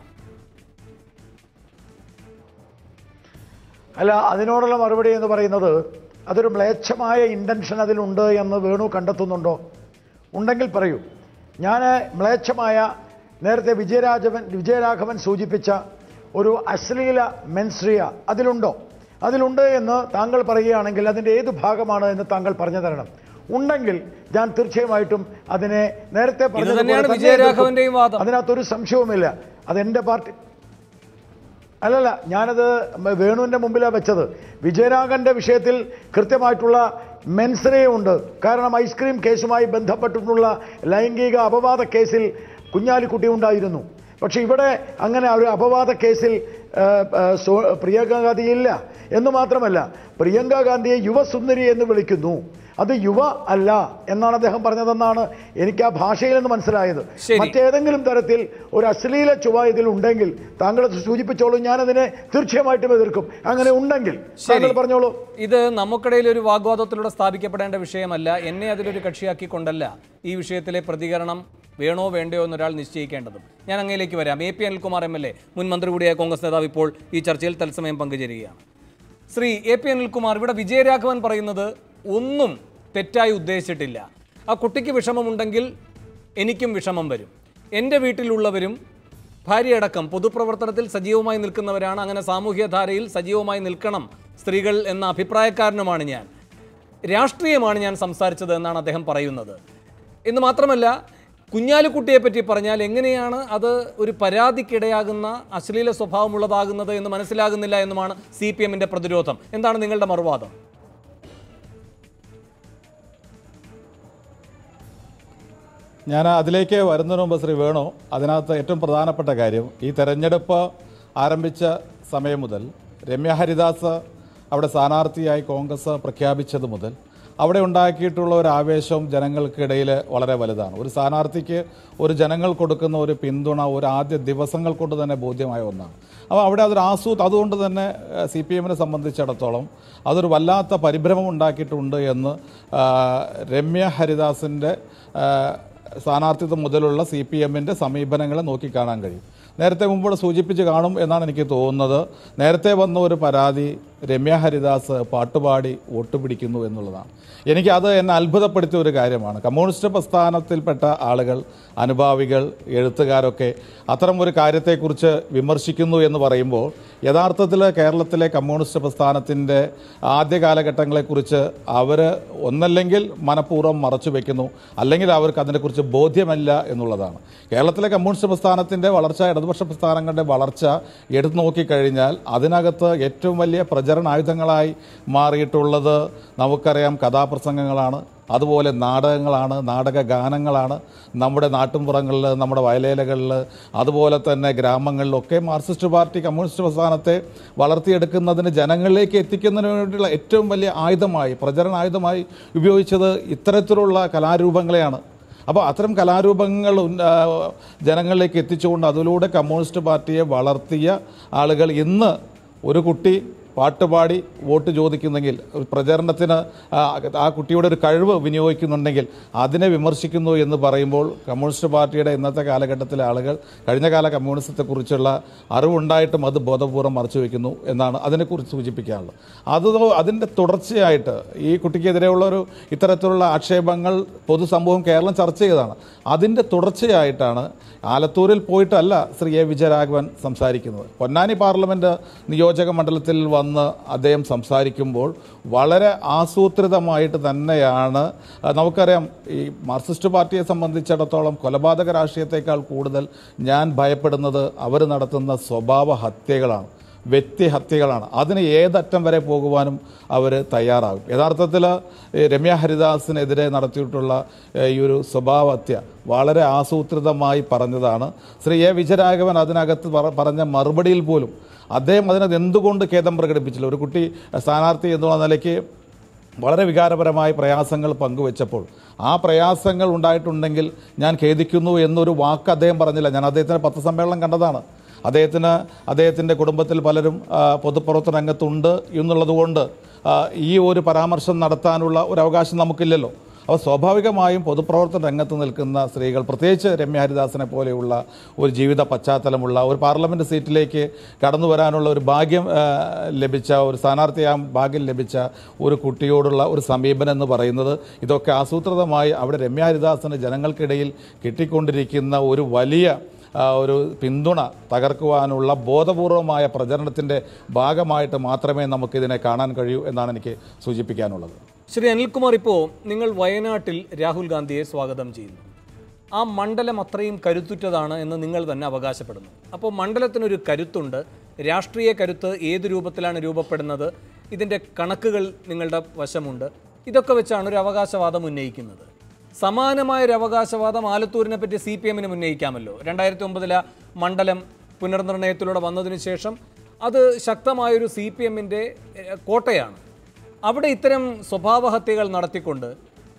അല്ല അതിനോടുള്ള മറുപടി എന്ന് പറയുന്നത് അതൊരു മ്ലേച്ഛമായ ഇൻറ്റൻഷൻ അതിലുണ്ട് എന്ന് വേണു കണ്ടെത്തുന്നുണ്ടോ ഉണ്ടെങ്കിൽ പറയൂ ഞാൻ മ്ലേച്ഛമായ നേരത്തെ വിജയരാഘവൻ വിജയരാഘവൻ സൂചിപ്പിച്ച ഒരു അശ്ലീല മെൻസ്രിയ അതിലുണ്ടോ അതിലുണ്ട് എന്ന് താങ്കൾ പറയുകയാണെങ്കിൽ അതിൻ്റെ ഏത് ഭാഗമാണ് എന്ന് താങ്കൾ പറഞ്ഞു തരണം ഉണ്ടെങ്കിൽ ഞാൻ തീർച്ചയായിട്ടും അതിനെ നേരത്തെ പറഞ്ഞതുപോലെ തന്നെയാണ് തന്നെ വിജയരാഘവന്റെയും എതിർക്കും. വാദം. അതിനകത്തൊരു സംശയവുമില്ല അതെൻ്റെ പാർട്ടി അല്ലല്ല ഞാനത് മ- വേണുവിൻ്റെ മുമ്പിലാണ് വെച്ചത് വിജയരാഘവന്റെ വിഷയത്തിൽ കൃത്യമായിട്ടുള്ള മെൻസറയുണ്ട് കാരണം ഐസ്ക്രീം കേസുമായി ബന്ധപ്പെട്ടിട്ടുള്ള ലൈംഗിക അപവാദ കേസിൽ കുഞ്ഞാലിക്കുട്ടി ഉണ്ടായിരുന്നു പക്ഷെ ഇവിടെ അങ്ങനെ ഒരു അപവാദ കേസിൽ ആ, ആ, സോ- പ്രിയങ്ക ഗാന്ധിയില്ല എന്ന് മാത്രമല്ല പ്രിയങ്ക ഗാന്ധിയെ യുവസുന്ദരി എന്ന് വിളിക്കുന്നു അത് യുവ അല്ല എന്നാണ് അദ്ദേഹം പറഞ്ഞതെന്നാണ് എനിക്ക് ആ ഭാഷയിൽ നിന്ന് മനസ്സിലായത് ശരി. മറ്റേതെങ്കിലും തരത്തിൽ ഒരു അശ്ലീല ചുവ ഇതിൽ ഉണ്ടെങ്കിൽ താങ്കൾ അത് സൂചിപ്പിച്ചോളൂ ഞാനതിനെ തീർച്ചയായിട്ടും എതിർക്കും അങ്ങനെ ഉണ്ടെങ്കിൽ താങ്കൾ പറഞ്ഞോളൂ ഇത് നമുക്കിടയിൽ ഒരു വാഗ്വാദത്തിലൂടെ സ്ഥാപിക്കപ്പെടേണ്ട വിഷയമല്ല എന്നെ അതിലൊരു കക്ഷിയാക്കിക്കൊണ്ടല്ല ഈ വിഷയത്തിലെ പ്രതികരണം വേണോ വേണ്ടയോ എന്നൊരാൾ നിശ്ചയിക്കേണ്ടതും ഞാൻ അങ്ങയിലേക്ക് വരാം A P Anilkumar M L A മുൻ മന്ത്രി കൂടിയായ കോൺഗ്രസ് നേതാവ് ഇപ്പോൾ ഈ ചർച്ചയിൽ തത്സമയം പങ്കുചേരുകയാണ് ശ്രീ എ പി അനിൽകുമാർ ഇവിടെ വിജയരാഘവൻ പറയുന്നത് ഒന്നും തെറ്റായി ഉദ്ദേശിച്ചിട്ടില്ല ആ കുട്ടിക്ക് വിഷമമുണ്ടെങ്കിൽ എനിക്കും വിഷമം വരും എൻ്റെ വീട്ടിലുള്ളവരും ഭാര്യയടക്കം പൊതുപ്രവർത്തനത്തിൽ സജീവമായി നിൽക്കുന്നവരാണ് അങ്ങനെ സാമൂഹ്യധാരയിൽ സജീവമായി നിൽക്കണം സ്ത്രീകൾ എന്ന അഭിപ്രായക്കാരനുമാണ് ഞാൻ രാഷ്ട്രീയമാണ് ഞാൻ സംസാരിച്ചത് എന്നാണ് അദ്ദേഹം പറയുന്നത് എന്ന് മാത്രമല്ല കുഞ്ഞാലിക്കുട്ടിയെ പറ്റി പറഞ്ഞാൽ എങ്ങനെയാണ് അത് ഒരു പരാതിക്കിടയാകുന്ന അശ്ലീല സ്വഭാവമുള്ളതാകുന്നത് എന്ന് മനസ്സിലാകുന്നില്ല എന്നുമാണ് സി പി എമ്മിൻ്റെ പ്രതിരോധം എന്താണ് നിങ്ങളുടെ മറുവാദം ഞാൻ അതിലേക്ക് വരുന്നതിന് മുമ്പ് ശ്രീ വേണു അതിനകത്ത് ഏറ്റവും പ്രധാനപ്പെട്ട കാര്യം ഈ തെരഞ്ഞെടുപ്പ് ആരംഭിച്ച സമയം മുതൽ രമ്യ ഹരിദാസ് അവിടെ സ്ഥാനാർത്ഥിയായി കോൺഗ്രസ് പ്രഖ്യാപിച്ചത് മുതൽ അവിടെ ഉണ്ടാക്കിയിട്ടുള്ള ഒരു ആവേശം ജനങ്ങൾക്കിടയിൽ വളരെ വലുതാണ് ഒരു സ്ഥാനാർത്ഥിക്ക് ഒരു ജനങ്ങൾ കൊടുക്കുന്ന ഒരു പിന്തുണ ഒരു ആദ്യ ദിവസങ്ങൾ കൊണ്ട് തന്നെ ബോധ്യമായ ഒന്നാണ് അപ്പോൾ അവിടെ അതൊരു ആസൂ അതുകൊണ്ട് തന്നെ സി പി എമ്മിനെ സംബന്ധിച്ചിടത്തോളം അതൊരു വല്ലാത്ത പരിഭ്രമം ഉണ്ടാക്കിയിട്ടുണ്ട് എന്ന് ആ, രമ്യ ഹരിദാസിൻ്റെ സ്ഥാനാർത്ഥിത്വം മുതലുള്ള സി പി എമ്മിൻ്റെ സമീപനങ്ങളെ നോക്കിക്കാണാൻ കഴിയും നേരത്തെ മുമ്പോട് സൂചിപ്പിച്ച് കാണും എന്നാണ് എനിക്ക് തോന്നുന്നത് നേരത്തെ വന്ന ഒരു പരാതി രമ്യ ഹരിദാസ് പാട്ടുപാടി വോട്ട് പിടിക്കുന്നു എന്നുള്ളതാണ് എനിക്കത് എന്നെ അത്ഭുതപ്പെടുത്തിയ ഒരു കാര്യമാണ് കമ്മ്യൂണിസ്റ്റ് പ്രസ്ഥാനത്തിൽപ്പെട്ട ആളുകൾ അനുഭാവികൾ എഴുത്തുകാരൊക്കെ അത്തരം ഒരു കാര്യത്തെക്കുറിച്ച് വിമർശിക്കുന്നു എന്ന് പറയുമ്പോൾ യഥാർത്ഥത്തിൽ കേരളത്തിലെ കമ്മ്യൂണിസ്റ്റ് പ്രസ്ഥാനത്തിൻ്റെ ആദ്യ കാലഘട്ടങ്ങളെക്കുറിച്ച് അവർ ഒന്നല്ലെങ്കിൽ മനഃപൂർവ്വം മറച്ചു വയ്ക്കുന്നു അല്ലെങ്കിൽ അവർക്ക് അതിനെക്കുറിച്ച് ബോധ്യമല്ല എന്നുള്ളതാണ് കേരളത്തിലെ കമ്മ്യൂണിസ്റ്റ് പ്രസ്ഥാനത്തിൻ്റെ വളർച്ച ഇടതുപക്ഷ പ്രസ്ഥാനങ്ങളുടെ വളർച്ച എടുത്തു നോക്കിക്കഴിഞ്ഞാൽ അതിനകത്ത് ഏറ്റവും വലിയ പ്രചരണായുധങ്ങളായി മാറിയിട്ടുള്ളത് നമുക്കറിയാം കഥാപ്രസംഗങ്ങളാണ് അതുപോലെ നാടകങ്ങളാണ് നാടക ഗാനങ്ങളാണ് നമ്മുടെ നാട്ടിൻപുറങ്ങളിൽ നമ്മുടെ വയലേലകളിൽ അതുപോലെ തന്നെ ഗ്രാമങ്ങളിലൊക്കെ മാർക്സിസ്റ്റ് പാർട്ടി കമ്മ്യൂണിസ്റ്റ് പ്രസ്ഥാനത്തെ വളർത്തിയെടുക്കുന്നതിന് ജനങ്ങളിലേക്ക് എത്തിക്കുന്നതിന് വേണ്ടിയുള്ള ഏറ്റവും വലിയ ആയുധമായി പ്രചരണായുധമായി ഉപയോഗിച്ചത് ഇത്തരത്തിലുള്ള കലാരൂപങ്ങളെയാണ് അപ്പോൾ അത്തരം കലാരൂപങ്ങൾ ഉന്ന- ആ, ജനങ്ങളിലേക്ക് എത്തിച്ചുകൊണ്ട് അതിലൂടെ കമ്മ്യൂണിസ്റ്റ് പാർട്ടിയെ വളർത്തിയ ആളുകൾ ഇന്ന് ഒരു കുട്ടി പാട്ടുപാടി വോട്ട് ചോദിക്കുന്നെങ്കിൽ ഒരു പ്രചരണത്തിന് ആ, ആ കുട്ടിയുടെ ഒരു കഴിവ് വിനിയോഗിക്കുന്നുണ്ടെങ്കിൽ അതിനെ വിമർശിക്കുന്നു എന്ന് പറയുമ്പോൾ കമ്മ്യൂണിസ്റ്റ് പാർട്ടിയുടെ ഇന്നത്തെ കാലഘട്ടത്തിലെ ആളുകൾ കഴിഞ്ഞ കാല കമ്മ്യൂണിസത്തെക്കുറിച്ചുള്ള അറിവുണ്ടായിട്ടും അത് ബോധപൂർവ്വം മറച്ചു വയ്ക്കുന്നു എന്നാണ് അതിനെക്കുറിച്ച് സൂചിപ്പിക്കാനുള്ളത് അത് അതിൻ്റെ തുടർച്ചയായിട്ട് ഈ കുട്ടിക്കെതിരെയുള്ള ഒരു ഇത്തരത്തിലുള്ള ആക്ഷേപങ്ങൾ പൊതുസമൂഹം കേരളം ചർച്ച ചെയ്തതാണ് അതിൻ്റെ തുടർച്ചയായിട്ടാണ് ആലത്തൂരിൽ പോയിട്ടല്ല ശ്രീ എ വിജയരാഘവൻ സംസാരിക്കുന്നത് പൊന്നാനി പാർലമെൻറ്റ് നിയോജക മണ്ഡലത്തിൽ വന്ന് അദ്ദേഹം സംസാരിക്കുമ്പോൾ വളരെ ആസൂത്രിതമായിട്ട് തന്നെയാണ് ആ, നമുക്കറിയാം ഈ മാർക്സിസ്റ്റ് പാർട്ടിയെ സംബന്ധിച്ചിടത്തോളം കൊലപാതക രാഷ്ട്രീയത്തെക്കാൾ കൂടുതൽ ഞാൻ ഭയപ്പെടുന്നത് അവർ നടത്തുന്ന സ്വഭാവ ഹത്യകളാണ് വ്യക്തിഹത്യകളാണ് അതിന് ഏതറ്റം വരെ പോകുവാനും അവർ തയ്യാറാകും യഥാർത്ഥത്തിൽ ഈ രമ്യ ഹരിദാസിനെതിരെ നടത്തിയിട്ടുള്ള ഏഹ്, ഈ ഒരു സ്വഭാവഹത്യ വളരെ ആസൂത്രിതമായി പറഞ്ഞതാണ് ശ്രീ എ വിജയരാഘവൻ അതിനകത്ത് പറ- പറഞ്ഞ മറുപടിയിൽ പോലും അദ്ദേഹം അതിനകത്ത് എന്തുകൊണ്ട് ഖേദം പ്രകടിപ്പിച്ചില്ല ഒരു കുട്ടി സ്ഥാനാർത്ഥി എന്നുള്ള നിലയ്ക്ക് വളരെ വികാരപരമായ പ്രയാസങ്ങൾ പങ്കുവെച്ചപ്പോൾ ആ പ്രയാസങ്ങൾ ഉണ്ടായിട്ടുണ്ടെങ്കിൽ ഞാൻ ഖേദിക്കുന്നു എന്നൊരു വാക്ക് അദ്ദേഹം പറഞ്ഞില്ല ഞാൻ അദ്ദേഹത്തിൻ്റെ പത്രസമ്മേളനം കണ്ടതാണ് അദ്ദേഹത്തിന് അദ്ദേഹത്തിൻ്റെ കുടുംബത്തിൽ പലരും ആ, പൊതുപ്രവർത്തന രംഗത്തുണ്ട് എന്നുള്ളതുകൊണ്ട് ആ, ഈ ഒരു പരാമർശം നടത്താനുള്ള ഒരു അവകാശം നമുക്കില്ലല്ലോ അപ്പോൾ സ്വാഭാവികമായും പൊതുപ്രവർത്തന രംഗത്ത് നിൽക്കുന്ന സ്ത്രീകൾ പ്രത്യേകിച്ച് രമ്യ ഹരിദാസിനെ പോലെയുള്ള ഒരു ജീവിത പശ്ചാത്തലമുള്ള ഒരു പാർലമെൻറ്റ് സീറ്റിലേക്ക് കടന്നു വരാനുള്ള ഒരു ഭാഗ്യം ആ, ലഭിച്ച ഒരു സ്ഥാനാർത്ഥിയാകാൻ ഭാഗ്യം ലഭിച്ച ഒരു കുട്ടിയോടുള്ള ഒരു സമീപനം എന്ന് പറയുന്നത് ഇതൊക്കെ ആസൂത്രിതമായി അവിടെ രമ്യ ഹരിദാസിന് ജനങ്ങൾക്കിടയിൽ കിട്ടിക്കൊണ്ടിരിക്കുന്ന ഒരു വലിയ ആ, ഒരു പിന്തുണ തകർക്കുവാനുള്ള ബോധപൂർവമായ പ്രചരണത്തിൻ്റെ ഭാഗമായിട്ട് മാത്രമേ നമുക്കിതിനെ കാണാൻ കഴിയൂ എന്നാണ് എനിക്ക് സൂചിപ്പിക്കാനുള്ളത് ശ്രീ അനിൽകുമാർ ഇപ്പോൾ നിങ്ങൾ വയനാട്ടിൽ രാഹുൽ ഗാന്ധിയെ സ്വാഗതം ചെയ്യുന്നു ആ മണ്ഡലം അത്രയും കരുത്തുറ്റതാണ് എന്ന് നിങ്ങൾ തന്നെ അവകാശപ്പെടുന്നു അപ്പോൾ മണ്ഡലത്തിനൊരു കരുത്തുണ്ട് രാഷ്ട്രീയ കരുത്ത് ഏത് രൂപത്തിലാണ് രൂപപ്പെടുന്നത് ഇതിൻ്റെ കണക്കുകൾ നിങ്ങളുടെ വശമുണ്ട് ഇതൊക്കെ വെച്ചാണ് ഒരു അവകാശവാദം ഉന്നയിക്കുന്നത് സമാനമായ ഒരു അവകാശവാദം ആലത്തൂരിനെ പറ്റി സി പി എമ്മിന് ഉന്നയിക്കാമല്ലോ രണ്ടായിരത്തി ഒമ്പതിലെ മണ്ഡലം പുനർനിർണയത്തിലൂടെ വന്നതിന് ശേഷം അത് ശക്തമായൊരു സി പി എമ്മിൻ്റെ കോട്ടയാണ് അവിടെ ഇത്തരം സ്വഭാവഹത്യകൾ നടത്തിക്കൊണ്ട്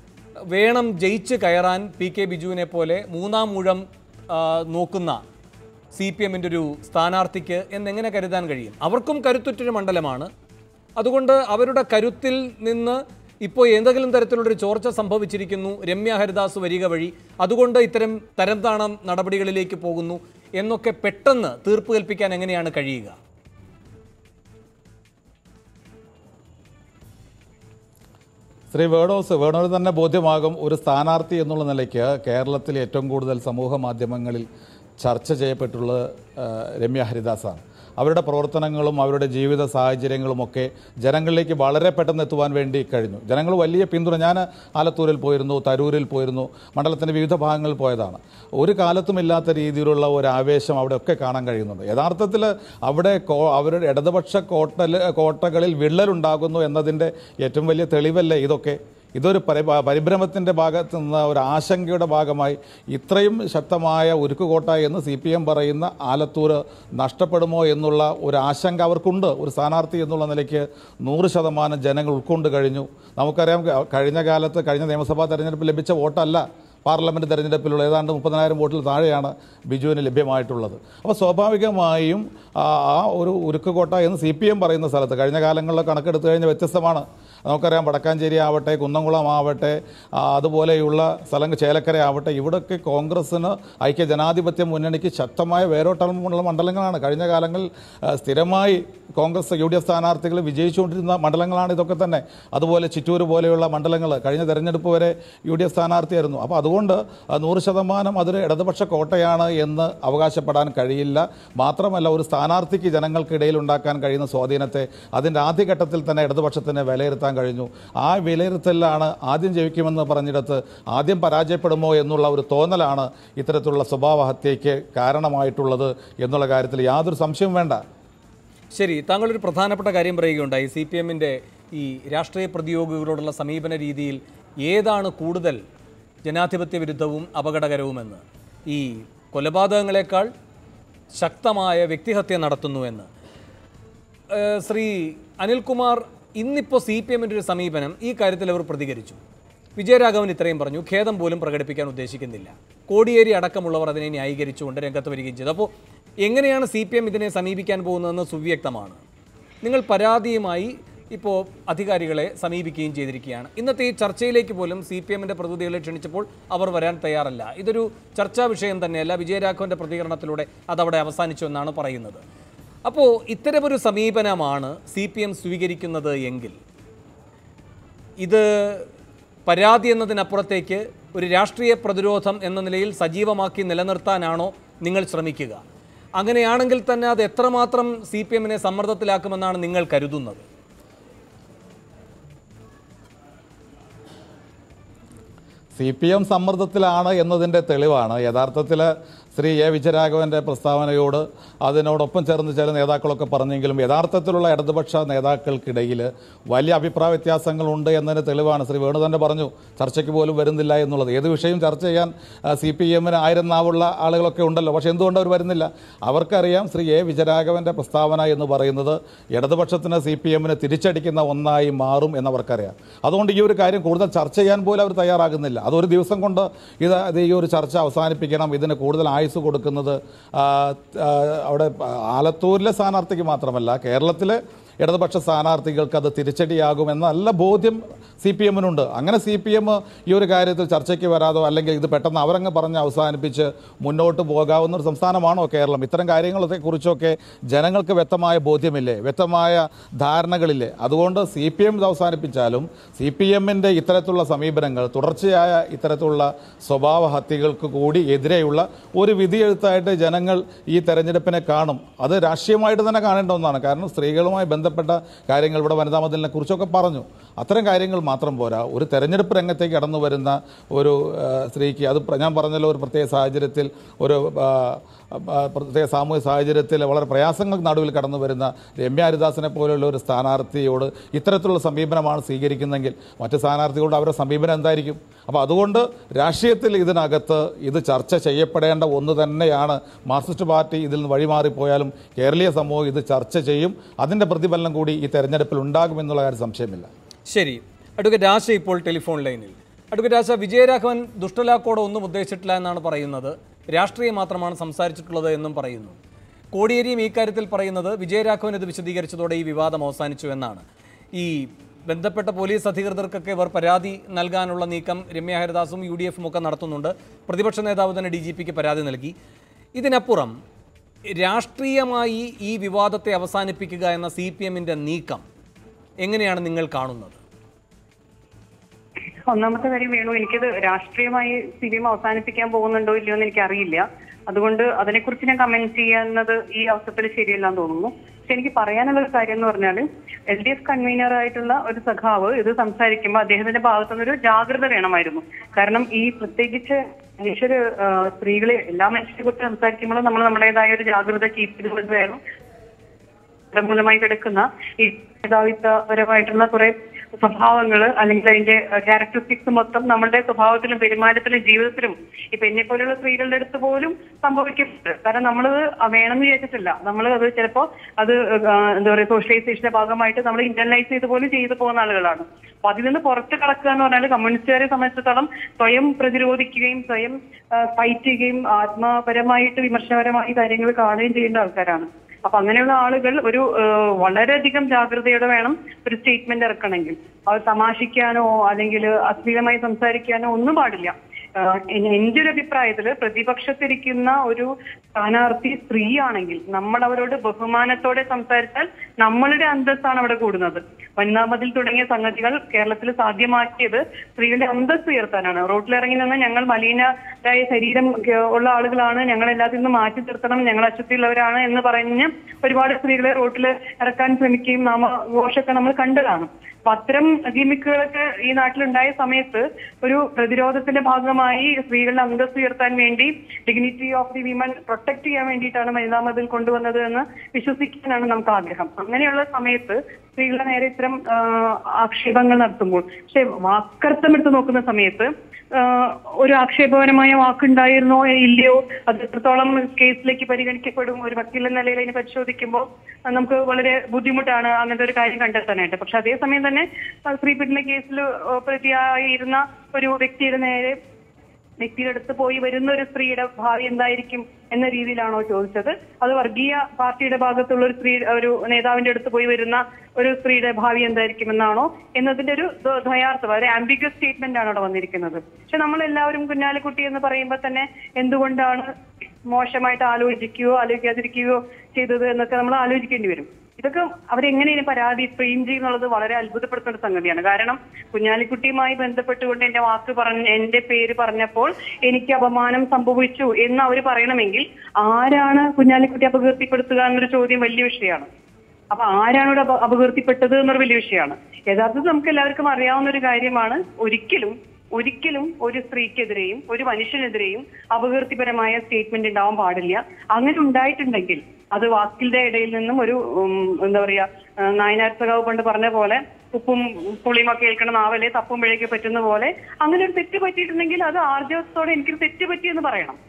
വേണം ജയിച്ച് കയറാൻ പി കെ ബിജുവിനെ പോലെ മൂന്നാം ഊഴം ആ, നോക്കുന്ന സി പി എമ്മിൻ്റെ ഒരു സ്ഥാനാർത്ഥിക്ക് എന്നെങ്ങനെ കരുതാൻ കഴിയും അവർക്കും കരുത്തുറ്റൊരു മണ്ഡലമാണ് അതുകൊണ്ട് അവരുടെ കരുത്തിൽ നിന്ന് ഇപ്പോൾ എന്തെങ്കിലും തരത്തിലുള്ളൊരു ചോർച്ച സംഭവിച്ചിരിക്കുന്നു രമ്യ ഹരിദാസ് വരിക വഴി അതുകൊണ്ട് ഇത്തരം തരംതാണം നടപടികളിലേക്ക് പോകുന്നു എന്നൊക്കെ പെട്ടെന്ന് തീർപ്പ് കൽപ്പിക്കാൻ എങ്ങനെയാണ് കഴിയുക ശ്രീ വേണോസ് വേണോന് തന്നെ ബോധ്യമാകും ഒരു സ്ഥാനാർത്ഥി എന്നുള്ള നിലയ്ക്ക് കേരളത്തിൽ ഏറ്റവും കൂടുതൽ സമൂഹ മാധ്യമങ്ങളിൽ ചർച്ച ചെയ്യപ്പെട്ടുള്ളത് ആ, രമ്യ ഹരിദാസാണ് അവരുടെ പ്രവർത്തനങ്ങളും അവരുടെ ജീവിത സാഹചര്യങ്ങളുമൊക്കെ ജനങ്ങളിലേക്ക് വളരെ പെട്ടെന്ന് എത്തുവാൻ വേണ്ടി കഴിഞ്ഞു ജനങ്ങൾ വലിയ പിന്തുണ ഞാൻ ആലത്തൂരിൽ പോയിരുന്നു തരൂരിൽ പോയിരുന്നു മണ്ഡലത്തിൻ്റെ വിവിധ ഭാഗങ്ങളിൽ പോയതാണ് ഒരു കാലത്തും ഇല്ലാത്ത രീതിയിലുള്ള ഒരു ആവേശം അവിടെയൊക്കെ കാണാൻ കഴിയുന്നുണ്ട് യഥാർത്ഥത്തിൽ അവിടെ കോ അവരുടെ ഇടതുപക്ഷ കോട്ടൽ കോട്ടകളിൽ വിള്ളലുണ്ടാകുന്നു എന്നതിൻ്റെ ഏറ്റവും വലിയ തെളിവല്ലേ ഇതൊക്കെ ഇതൊരു പരി പരിഭ്രമത്തിൻ്റെ ഭാഗത്ത് നിന്ന് ഒരു ആശങ്കയുടെ ഭാഗമായി ഇത്രയും ശക്തമായ ഉരുക്കുകോട്ട എന്ന് സി പി എം പറയുന്ന ആലത്തൂർ നഷ്ടപ്പെടുമോ എന്നുള്ള ഒരു ആശങ്ക അവർക്കുണ്ട് ഒരു സ്ഥാനാർത്ഥി എന്നുള്ള നിലയ്ക്ക് നൂറ് ശതമാനം ജനങ്ങൾ ഉൾക്കൊണ്ട് കഴിഞ്ഞു നമുക്കറിയാം ക- കഴിഞ്ഞ കാലത്ത് കഴിഞ്ഞ നിയമസഭാ തെരഞ്ഞെടുപ്പിൽ ലഭിച്ച വോട്ടല്ല പാർലമെൻറ്റ് തെരഞ്ഞെടുപ്പിലുള്ള ഏതാണ്ട് മുപ്പതിനായിരം വോട്ടിൽ താഴെയാണ് ബിജുവിന് ലഭ്യമായിട്ടുള്ളത് അപ്പോൾ സ്വാഭാവികമായും ആ ആ ഒരു ഉരുക്കുകോട്ട എന്ന് സി പി എം പറയുന്ന സ്ഥലത്ത് കഴിഞ്ഞ കാലങ്ങളിലെ കണക്കെടുത്തു കഴിഞ്ഞാൽ വ്യത്യസ്തമാണ് നമുക്കറിയാം വടക്കാഞ്ചേരി ആവട്ടെ കുന്നംകുളം ആവട്ടെ ആ, അതുപോലെയുള്ള സ്ഥലങ്ങൾ ചേലക്കര ആവട്ടെ ഇവിടൊക്കെ കോൺഗ്രസ്സിന് ഐക്യ ജനാധിപത്യ മുന്നണിക്ക് ശക്തമായ വേരോട്ടമുള്ള മണ്ഡലങ്ങളാണ് കഴിഞ്ഞ കാലങ്ങളിൽ ആ, സ്ഥിരമായി കോൺഗ്രസ് യു ഡി എഫ് സ്ഥാനാർത്ഥികൾ വിജയിച്ചുകൊണ്ടിരുന്ന മണ്ഡലങ്ങളാണ് ഇതൊക്കെ തന്നെ അതുപോലെ ചിറ്റൂർ പോലെയുള്ള മണ്ഡലങ്ങൾ കഴിഞ്ഞ തെരഞ്ഞെടുപ്പ് വരെ യു ഡി എഫ് സ്ഥാനാർത്ഥിയായിരുന്നു അപ്പോൾ അതുകൊണ്ട് ആ, നൂറ് ശതമാനം അതൊരു ഇടതുപക്ഷ കോട്ടയാണ് എന്ന് അവകാശപ്പെടാൻ കഴിയില്ല മാത്രമല്ല ഒരു സ്ഥാനാർത്ഥിക്ക് ജനങ്ങൾക്കിടയിൽ ഉണ്ടാക്കാൻ കഴിയുന്ന സ്വാധീനത്തെ അതിൻ്റെ ആദ്യഘട്ടത്തിൽ തന്നെ ഇടതുപക്ഷത്തിന് വിലയിരുത്താൻ കഴിഞ്ഞു ആ വിലയിരുത്തലിലാണ് ആദ്യം ജയിക്കുമെന്ന് പറഞ്ഞിടത്ത് ആദ്യം പരാജയപ്പെടുമോ എന്നുള്ള ഒരു തോന്നലാണ് ഇത്തരത്തിലുള്ള സ്വഭാവഹത്യയ്ക്ക് കാരണമായിട്ടുള്ളത് എന്നുള്ള കാര്യത്തിൽ യാതൊരു സംശയവും വേണ്ട ശരി താങ്കളൊരു പ്രധാനപ്പെട്ട കാര്യം പറയുകയുണ്ടായി സി പി എമ്മിൻ്റെ ഈ രാഷ്ട്രീയ പ്രതിയോഗികളോടുള്ള സമീപന രീതിയിൽ ഏതാണ് കൂടുതൽ ജനാധിപത്യ വിരുദ്ധവും അപകടകരവുമെന്ന് ഈ കൊലപാതകങ്ങളെക്കാൾ ശക്തമായ വ്യക്തിഹത്യ നടത്തുന്നുവെന്ന് ഏഹ് ശ്രീ അനിൽകുമാർ ഇന്നിപ്പോൾ സി പി എമ്മിൻ്റെ ഒരു സമീപനം ഈ കാര്യത്തിൽ അവർ പ്രതികരിച്ചു വിജയരാഘവൻ ഇത്രയും പറഞ്ഞു ഖേദം പോലും പ്രകടിപ്പിക്കാൻ ഉദ്ദേശിക്കുന്നില്ല കോടിയേരി അടക്കമുള്ളവർ അതിനെ ന്യായീകരിച്ചുകൊണ്ട് രംഗത്ത് വരികയും ചെയ്തു അപ്പോൾ എങ്ങനെയാണ് സി പി എം ഇതിനെ സമീപിക്കാൻ പോകുന്നതെന്ന് സുവ്യക്തമാണ് നിങ്ങൾ പരാതിയുമായി ഇപ്പോൾ അധികാരികളെ സമീപിക്കുകയും ചെയ്തിരിക്കുകയാണ് ഇന്നത്തെ ഈ ചർച്ചയിലേക്ക് പോലും സി പി എമ്മിൻ്റെ പ്രതിനിധികളെ ക്ഷണിച്ചപ്പോൾ അവർ വരാൻ തയ്യാറല്ല ഇതൊരു ചർച്ചാ വിഷയം തന്നെയല്ല വിജയരാഘവൻ്റെ പ്രതികരണത്തിലൂടെ അതവിടെ അവസാനിച്ചു എന്നാണ് പറയുന്നത് അപ്പോൾ ഇത്തരമൊരു സമീപനമാണ് സി പി എം സ്വീകരിക്കുന്നത് എങ്കിൽ ഇത് പരാതി എന്നതിനപ്പുറത്തേക്ക് ഒരു രാഷ്ട്രീയ പ്രതിരോധം എന്ന നിലയിൽ സജീവമാക്കി നിലനിർത്താനാണോ നിങ്ങൾ ശ്രമിക്കുക അങ്ങനെയാണെങ്കിൽ തന്നെ അത് എത്രമാത്രം സി പി എമ്മിനെ സമ്മർദ്ദത്തിലാക്കുമെന്നാണ് നിങ്ങൾ കരുതുന്നത് സി പി എം സമ്മർദ്ദത്തിലാണ് എന്നതിൻ്റെ തെളിവാണ് യഥാർത്ഥത്തിൽ ശ്രീ എ വിജയരാഘവൻ്റെ പ്രസ്താവനയോട് അതിനോടൊപ്പം ചേർന്ന് ചില നേതാക്കളൊക്കെ പറഞ്ഞെങ്കിലും യഥാർത്ഥത്തിലുള്ള ഇടതുപക്ഷ നേതാക്കൾക്കിടയിൽ വലിയ അഭിപ്രായ വ്യത്യാസങ്ങളുണ്ട് എന്നതിന് തെളിവാണ് ശ്രീ വേണു തന്നെ പറഞ്ഞു ചർച്ചയ്ക്ക് പോലും വരുന്നില്ല എന്നുള്ളത് ഏത് വിഷയം ചർച്ച ചെയ്യാൻ സി പി എമ്മിന് ആയിരം നാവുള്ള ആളുകളൊക്കെ ഉണ്ടല്ലോ പക്ഷേ എന്തുകൊണ്ട് അവർ വരുന്നില്ല അവർക്കറിയാം ശ്രീ എ വിജയരാഘവൻ്റെ പ്രസ്താവന എന്ന് പറയുന്നത് ഇടതുപക്ഷത്തിന് സി പി എമ്മിന് തിരിച്ചടിക്കുന്ന ഒന്നായി മാറും എന്നവർക്കറിയാം അതുകൊണ്ട് ഈ ഒരു കാര്യം കൂടുതൽ ചർച്ച ചെയ്യാൻ പോലും അവർ തയ്യാറാകുന്നില്ല അതൊരു ദിവസം കൊണ്ട് ഇത് ഇത് ഈ ഒരു ചർച്ച അവസാനിപ്പിക്കണം ഇതിന് കൂടുതൽ ആയുസ് കൊടുക്കുന്നത് ആ, ആ, അവിടെ ആലത്തൂരിലെ സ്ഥാനാർത്ഥിക്ക് മാത്രമല്ല കേരളത്തിലെ ഇടതുപക്ഷ സ്ഥാനാർത്ഥികൾക്ക് അത് തിരിച്ചടിയാകുമെന്ന നല്ല ബോധ്യം സി പി എമ്മിനുണ്ട് അങ്ങനെ സി പി എം ഈ ഒരു കാര്യത്തിൽ ചർച്ചയ്ക്ക് വരാതോ അല്ലെങ്കിൽ ഇത് പെട്ടെന്ന് അവരങ്ങ് പറഞ്ഞ് അവസാനിപ്പിച്ച് മുന്നോട്ട് പോകാവുന്ന ഒരു സംസ്ഥാനമാണോ കേരളം ഇത്തരം കാര്യങ്ങളെ കുറിച്ചൊക്കെ ജനങ്ങൾക്ക് വ്യക്തമായ ബോധ്യമില്ലേ വ്യക്തമായ ധാരണകളില്ലേ അതുകൊണ്ട് സി പി എം ഇത് അവസാനിപ്പിച്ചാലും സി പി എമ്മിൻ്റെ ഇത്തരത്തിലുള്ള സമീപനങ്ങൾ തുടർച്ചയായ ഇത്തരത്തിലുള്ള സ്വഭാവ ഹത്യകൾക്ക് കൂടി എതിരെയുള്ള ഒരു വിധിയെഴുത്തായിട്ട് ജനങ്ങൾ ഈ തെരഞ്ഞെടുപ്പിനെ കാണും അത് രാഷ്ട്രീയമായിട്ട് തന്നെ കാണേണ്ട ഒന്നാണ് കാരണം സ്ത്രീകളുമായി ബന്ധപ്പെട്ട കാര്യങ്ങൾ ഇവിടെ വനിതാ മതിലിനെ കുറിച്ചൊക്കെ പറഞ്ഞു അത്തരം കാര്യങ്ങൾ മാത്രം പോരാ ഒരു തെരഞ്ഞെടുപ്പ് രംഗത്തേക്ക് കടന്നു വരുന്ന ഒരു ആ, സ്ത്രീക്ക് അത് പ്ര- ഞാൻ പറഞ്ഞല്ലോ ഒരു പ്രത്യേക സാഹചര്യത്തിൽ ഒരു ആ, ആ, പ്രത്യേക സാമൂഹിക സാഹചര്യത്തിൽ വളരെ പ്രയാസങ്ങൾക്ക് നടുവിൽ കടന്നു വരുന്ന രമ്യ ഹരിദാസിനെ പോലെയുള്ള ഒരു സ്ഥാനാർത്ഥിയോട് ഇത്തരത്തിലുള്ള സമീപനമാണ് സ്വീകരിക്കുന്നതെങ്കിൽ മറ്റ് സ്ഥാനാർത്ഥികളുടെ അവരുടെ സമീപനം എന്തായിരിക്കും അപ്പോൾ അതുകൊണ്ട് രാഷ്ട്രീയത്തിൽ ഇതിനകത്ത് ഇത് ചർച്ച ചെയ്യപ്പെടേണ്ട ഒന്ന് തന്നെയാണ് മാർക്സിസ്റ്റ് പാർട്ടി ഇതിൽ നിന്ന് വഴിമാറിപ്പോയാലും കേരളീയ സമൂഹം ഇത് ചർച്ച ചെയ്യും അതിൻ്റെ പ്രതിഫലനം കൂടി ഈ തെരഞ്ഞെടുപ്പിൽ ഉണ്ടാകുമെന്നുള്ള കാര്യം സംശയമില്ല ശരി അഡ്വക്കേറ്റ് ആശ ഇപ്പോൾ ടെലിഫോൺ ലൈനിൽ അഡ്വക്കേറ്റ് ആശ വിജയരാഘവൻ ദുഷ്ടലാക്കോടെ ഒന്നും ഉദ്ദേശിച്ചിട്ടില്ല എന്നാണ് പറയുന്നത് രാഷ്ട്രീയം മാത്രമാണ് സംസാരിച്ചിട്ടുള്ളത് എന്നും പറയുന്നു കോടിയേരിയും ഈ കാര്യത്തിൽ പറയുന്നത് വിജയരാഘവൻ ഇത് വിശദീകരിച്ചതോടെ ഈ വിവാദം അവസാനിച്ചു എന്നാണ് ഈ ബന്ധപ്പെട്ട പോലീസ് അധികൃതർക്കൊക്കെ ഇവർ പരാതി നൽകാനുള്ള നീക്കം രമ്യ ഹരിദാസും യു ഡി എഫും ഒക്കെ നടത്തുന്നുണ്ട് പ്രതിപക്ഷ നേതാവ് തന്നെ ഡി ജി പിക്ക് പരാതി നൽകി ഇതിനപ്പുറം രാഷ്ട്രീയമായി ഈ വിവാദത്തെ അവസാനിപ്പിക്കുക എന്ന സി പി എമ്മിൻ്റെ നീക്കം എങ്ങനെയാണ് നിങ്ങൾ കാണുന്നത് ഒന്നാമത്തെ കാര്യം വേണു എനിക്കത് രാഷ്ട്രീയമായി സി പി എം അവസാനിപ്പിക്കാൻ പോകുന്നുണ്ടോ ഇല്ലയോ എന്ന് എനിക്കറിയില്ല അതുകൊണ്ട് അതിനെക്കുറിച്ച് ഞാൻ കമന്റ് ചെയ്യുന്നത് ഈ അവസരത്തിൽ ശരിയല്ലാന്ന് തോന്നുന്നു പക്ഷെ എനിക്ക് പറയാനുള്ള ഒരു കാര്യം എന്ന് പറഞ്ഞാൽ എൽ ഡി എഫ് കൺവീനർ ആയിട്ടുള്ള ഒരു സഖാവ് ഇത് സംസാരിക്കുമ്പോൾ അദ്ദേഹത്തിന്റെ ഭാഗത്തു നിന്നൊരു ജാഗ്രത വേണമായിരുന്നു കാരണം ഈ പ്രത്യേകിച്ച് മനുഷ്യര് ആ, സ്ത്രീകളെ എല്ലാ മനുഷ്യരെ കുറിച്ച് സംസാരിക്കുമ്പോൾ നമ്മൾ നമ്മുടേതായ ഒരു ജാഗ്രത കീപ്പ് ചെയ്തുകൊണ്ട് വേണം മൂലമായി കിടക്കുന്ന ഈ മേധാവിത്വപരമായിട്ടുള്ള കുറെ സ്വഭാവങ്ങൾ അല്ലെങ്കിൽ അതിന്റെ ക്യാരക്ടറിസ്റ്റിക്സ് മൊത്തം നമ്മുടെ സ്വഭാവത്തിലും പെരുമാറ്റത്തിലും ജീവിതത്തിലും ഇപ്പൊ എന്നെ പോലെയുള്ള സ്ത്രീകളുടെ അടുത്ത് പോലും സംഭവിക്കുന്നുണ്ട് കാരണം നമ്മൾ വേണമെന്ന് വിചാരിച്ചിട്ടില്ല നമ്മൾ അത് ചിലപ്പോ അത് ആ, എന്താ പറയുക സോഷ്യലൈസേഷന്റെ ഭാഗമായിട്ട് നമ്മൾ ഇന്റർനലൈസ് ചെയ്ത് പോലും ചെയ്തു പോകുന്ന ആളുകളാണ് അപ്പൊ അതിൽ നിന്ന് പുറത്ത് കടക്കുക എന്ന് പറഞ്ഞാൽ കമ്മ്യൂണിസ്റ്റുകാരെ സംബന്ധിച്ചിടത്തോളം സ്വയം പ്രതിരോധിക്കുകയും സ്വയം ഫൈറ്റ് ചെയ്യുകയും ആത്മപരമായിട്ട് വിമർശനപരമായി കാര്യങ്ങൾ കാണുകയും ചെയ്യേണ്ട ആൾക്കാരാണ് അപ്പൊ അങ്ങനെയുള്ള ആളുകൾ ഒരു ഏഹ്, വളരെയധികം ജാഗ്രതയോടെ വേണം ഒരു സ്റ്റേറ്റ്മെന്റ് ഇറക്കണമെങ്കിൽ അത് തമാശിക്കാനോ അല്ലെങ്കിൽ അശ്ലീലമായി സംസാരിക്കാനോ ഒന്നും പാടില്ല ആഹ് എ- എന്റെ ഒരു അഭിപ്രായത്തില് പ്രതിപക്ഷത്തിരിക്കുന്ന ഒരു സ്ഥാനാർത്ഥി സ്ത്രീയാണെങ്കിൽ നമ്മൾ അവരോട് ബഹുമാനത്തോടെ സംസാരിച്ചാൽ നമ്മളുടെ അന്തസ്സാണ് അവിടെ കൂടുന്നത് വനിതാ മതിൽ തുടങ്ങിയ സംഗതികൾ കേരളത്തിൽ സാധ്യമാക്കിയത് സ്ത്രീകളുടെ അന്തസ് ഉയർത്താനാണ് റോട്ടിലിറങ്ങി നിന്ന് ഞങ്ങൾ മലിനരായ ശരീരം ഏഹ്, ഉള്ള ആളുകളാണ് ഞങ്ങൾ എല്ലാത്തിൽ നിന്നും മാറ്റി നിർത്തണം ഞങ്ങൾ അശുദ്ധിയുള്ളവരാണ് എന്ന് പറഞ്ഞ് ഒരുപാട് സ്ത്രീകളെ റോട്ടിൽ ഇറക്കാൻ ശ്രമിക്കുകയും നാമഘോഷമൊക്കെ നമ്മൾ കണ്ടതാണ് അപ്പൊ അത്തരം ഗിമിക്കുകളൊക്കെ ഈ നാട്ടിലുണ്ടായ സമയത്ത് ഒരു പ്രതിരോധത്തിന്റെ ഭാഗമായി സ്ത്രീകളുടെ അന്തസ് ഉയർത്താൻ വേണ്ടി dignity of the women protect ചെയ്യാൻ വേണ്ടിയിട്ടാണ് വനിതാ മതിൽ കൊണ്ടുവന്നത് എന്ന് വിശ്വസിക്കാനാണ് നമുക്ക് ആഗ്രഹം അങ്ങനെയുള്ള സമയത്ത് സ്ത്രീകളുടെ നേരെ ഇത്തരം ആ, ആക്ഷേപങ്ങൾ നടത്തുമ്പോൾ പക്ഷെ വാക്കർത്ഥം എടുത്ത് നോക്കുന്ന സമയത്ത് ആ, ഒരു ആക്ഷേപകരമായ വാക്കുണ്ടായിരുന്നോ ഇല്ലയോ അത് എത്രത്തോളം കേസിലേക്ക് പരിഗണിക്കപ്പെടും ഒരു വക്കീൽ എന്ന നിലയിൽ അതിനെ പരിശോധിക്കുമ്പോൾ ആ, നമുക്ക് വളരെ ബുദ്ധിമുട്ടാണ് അങ്ങനത്തെ ഒരു കാര്യം കണ്ടെത്താനായിട്ട് പക്ഷെ അതേസമയം തന്നെ ആ, സ്ത്രീ പീഡന കേസിൽ ആ, പ്രതിയായിരുന്ന ഒരു വ്യക്തിയുടെ നേരെ വ്യക്തിയുടെ അടുത്ത് പോയി വരുന്ന ഒരു സ്ത്രീയുടെ ഭാവി എന്തായിരിക്കും എന്ന രീതിയിലാണോ ചോദിച്ചത് അത് വർഗീയ പാർട്ടിയുടെ ഭാഗത്തുള്ള ഒരു സ്ത്രീ ഒരു നേതാവിന്റെ അടുത്ത് പോയി വരുന്ന ഒരു സ്ത്രീയുടെ ഭാവി എന്തായിരിക്കും എന്നാണോ എന്നതിന്റെ ഒരു ദ്വ- ദ്വയാർത്ഥം ഒരു ആംബിഗ്യസ് സ്റ്റേറ്റ്മെന്റ് ആണ് അവിടെ വന്നിരിക്കുന്നത് പക്ഷെ നമ്മൾ എല്ലാവരും കുഞ്ഞാലിക്കുട്ടി എന്ന് പറയുമ്പോൾ തന്നെ എന്തുകൊണ്ടാണ് മോശമായിട്ട് ആലോചിക്കുകയോ ആലോചിക്കാതിരിക്കുകയോ ചെയ്തത് എന്നൊക്കെ നമ്മൾ ആലോചിക്കേണ്ടി വരും ഇതൊക്കെ അവരെങ്ങനെയാണ് പരാതി ഫ്രെയിം ചെയ്യുന്നുള്ളത് വളരെ അത്ഭുതപ്പെടുത്തുന്ന ഒരു സംഗതിയാണ് കാരണം കുഞ്ഞാലിക്കുട്ടിയുമായി ബന്ധപ്പെട്ടുകൊണ്ട് എന്റെ വാക്ക് പറഞ്ഞ എന്റെ പേര് പറഞ്ഞപ്പോൾ എനിക്ക് അപമാനം സംഭവിച്ചു എന്ന് അവർ പറയണമെങ്കിൽ ആരാണ് കുഞ്ഞാലിക്കുട്ടി അപകീർത്തിപ്പെടുത്തുക എന്നൊരു ചോദ്യം വലിയ വിഷയമാണ് അപ്പൊ ആരാണ് ഇവിടെ അപ- അപകീർത്തിപ്പെട്ടത് എന്നൊരു വലിയ വിഷയമാണ് യഥാർത്ഥത്തിൽ നമുക്ക് എല്ലാവർക്കും അറിയാവുന്ന ഒരു കാര്യമാണ് ഒരിക്കലും ഒരിക്കലും ഒരു സ്ത്രീക്കെതിരെയും ഒരു മനുഷ്യനെതിരെയും അപകീർത്തിപരമായ സ്റ്റേറ്റ്മെന്റ് ഉണ്ടാവാൻ പാടില്ല അങ്ങനെ ഉണ്ടായിട്ടുണ്ടെങ്കിൽ അത് വാക്കിന്റെ ഇടയിൽ നിന്നും ഒരു ഉം, എന്താ പറയാ ആ, നായനാർ സഖാവ് പണ്ട് പറഞ്ഞ പോലെ ഉപ്പും പുളിയും ഒക്കെ കേൾക്കണ നാവലെ തപ്പും പിഴയ്ക്ക് പറ്റുന്ന പോലെ അങ്ങനെ ഒരു തെറ്റ് പറ്റിയിട്ടുണ്ടെങ്കിൽ അത് ആർജവത്തോടെ എനിക്കൊരു തെറ്റ് പറ്റിയെന്ന് പറയണം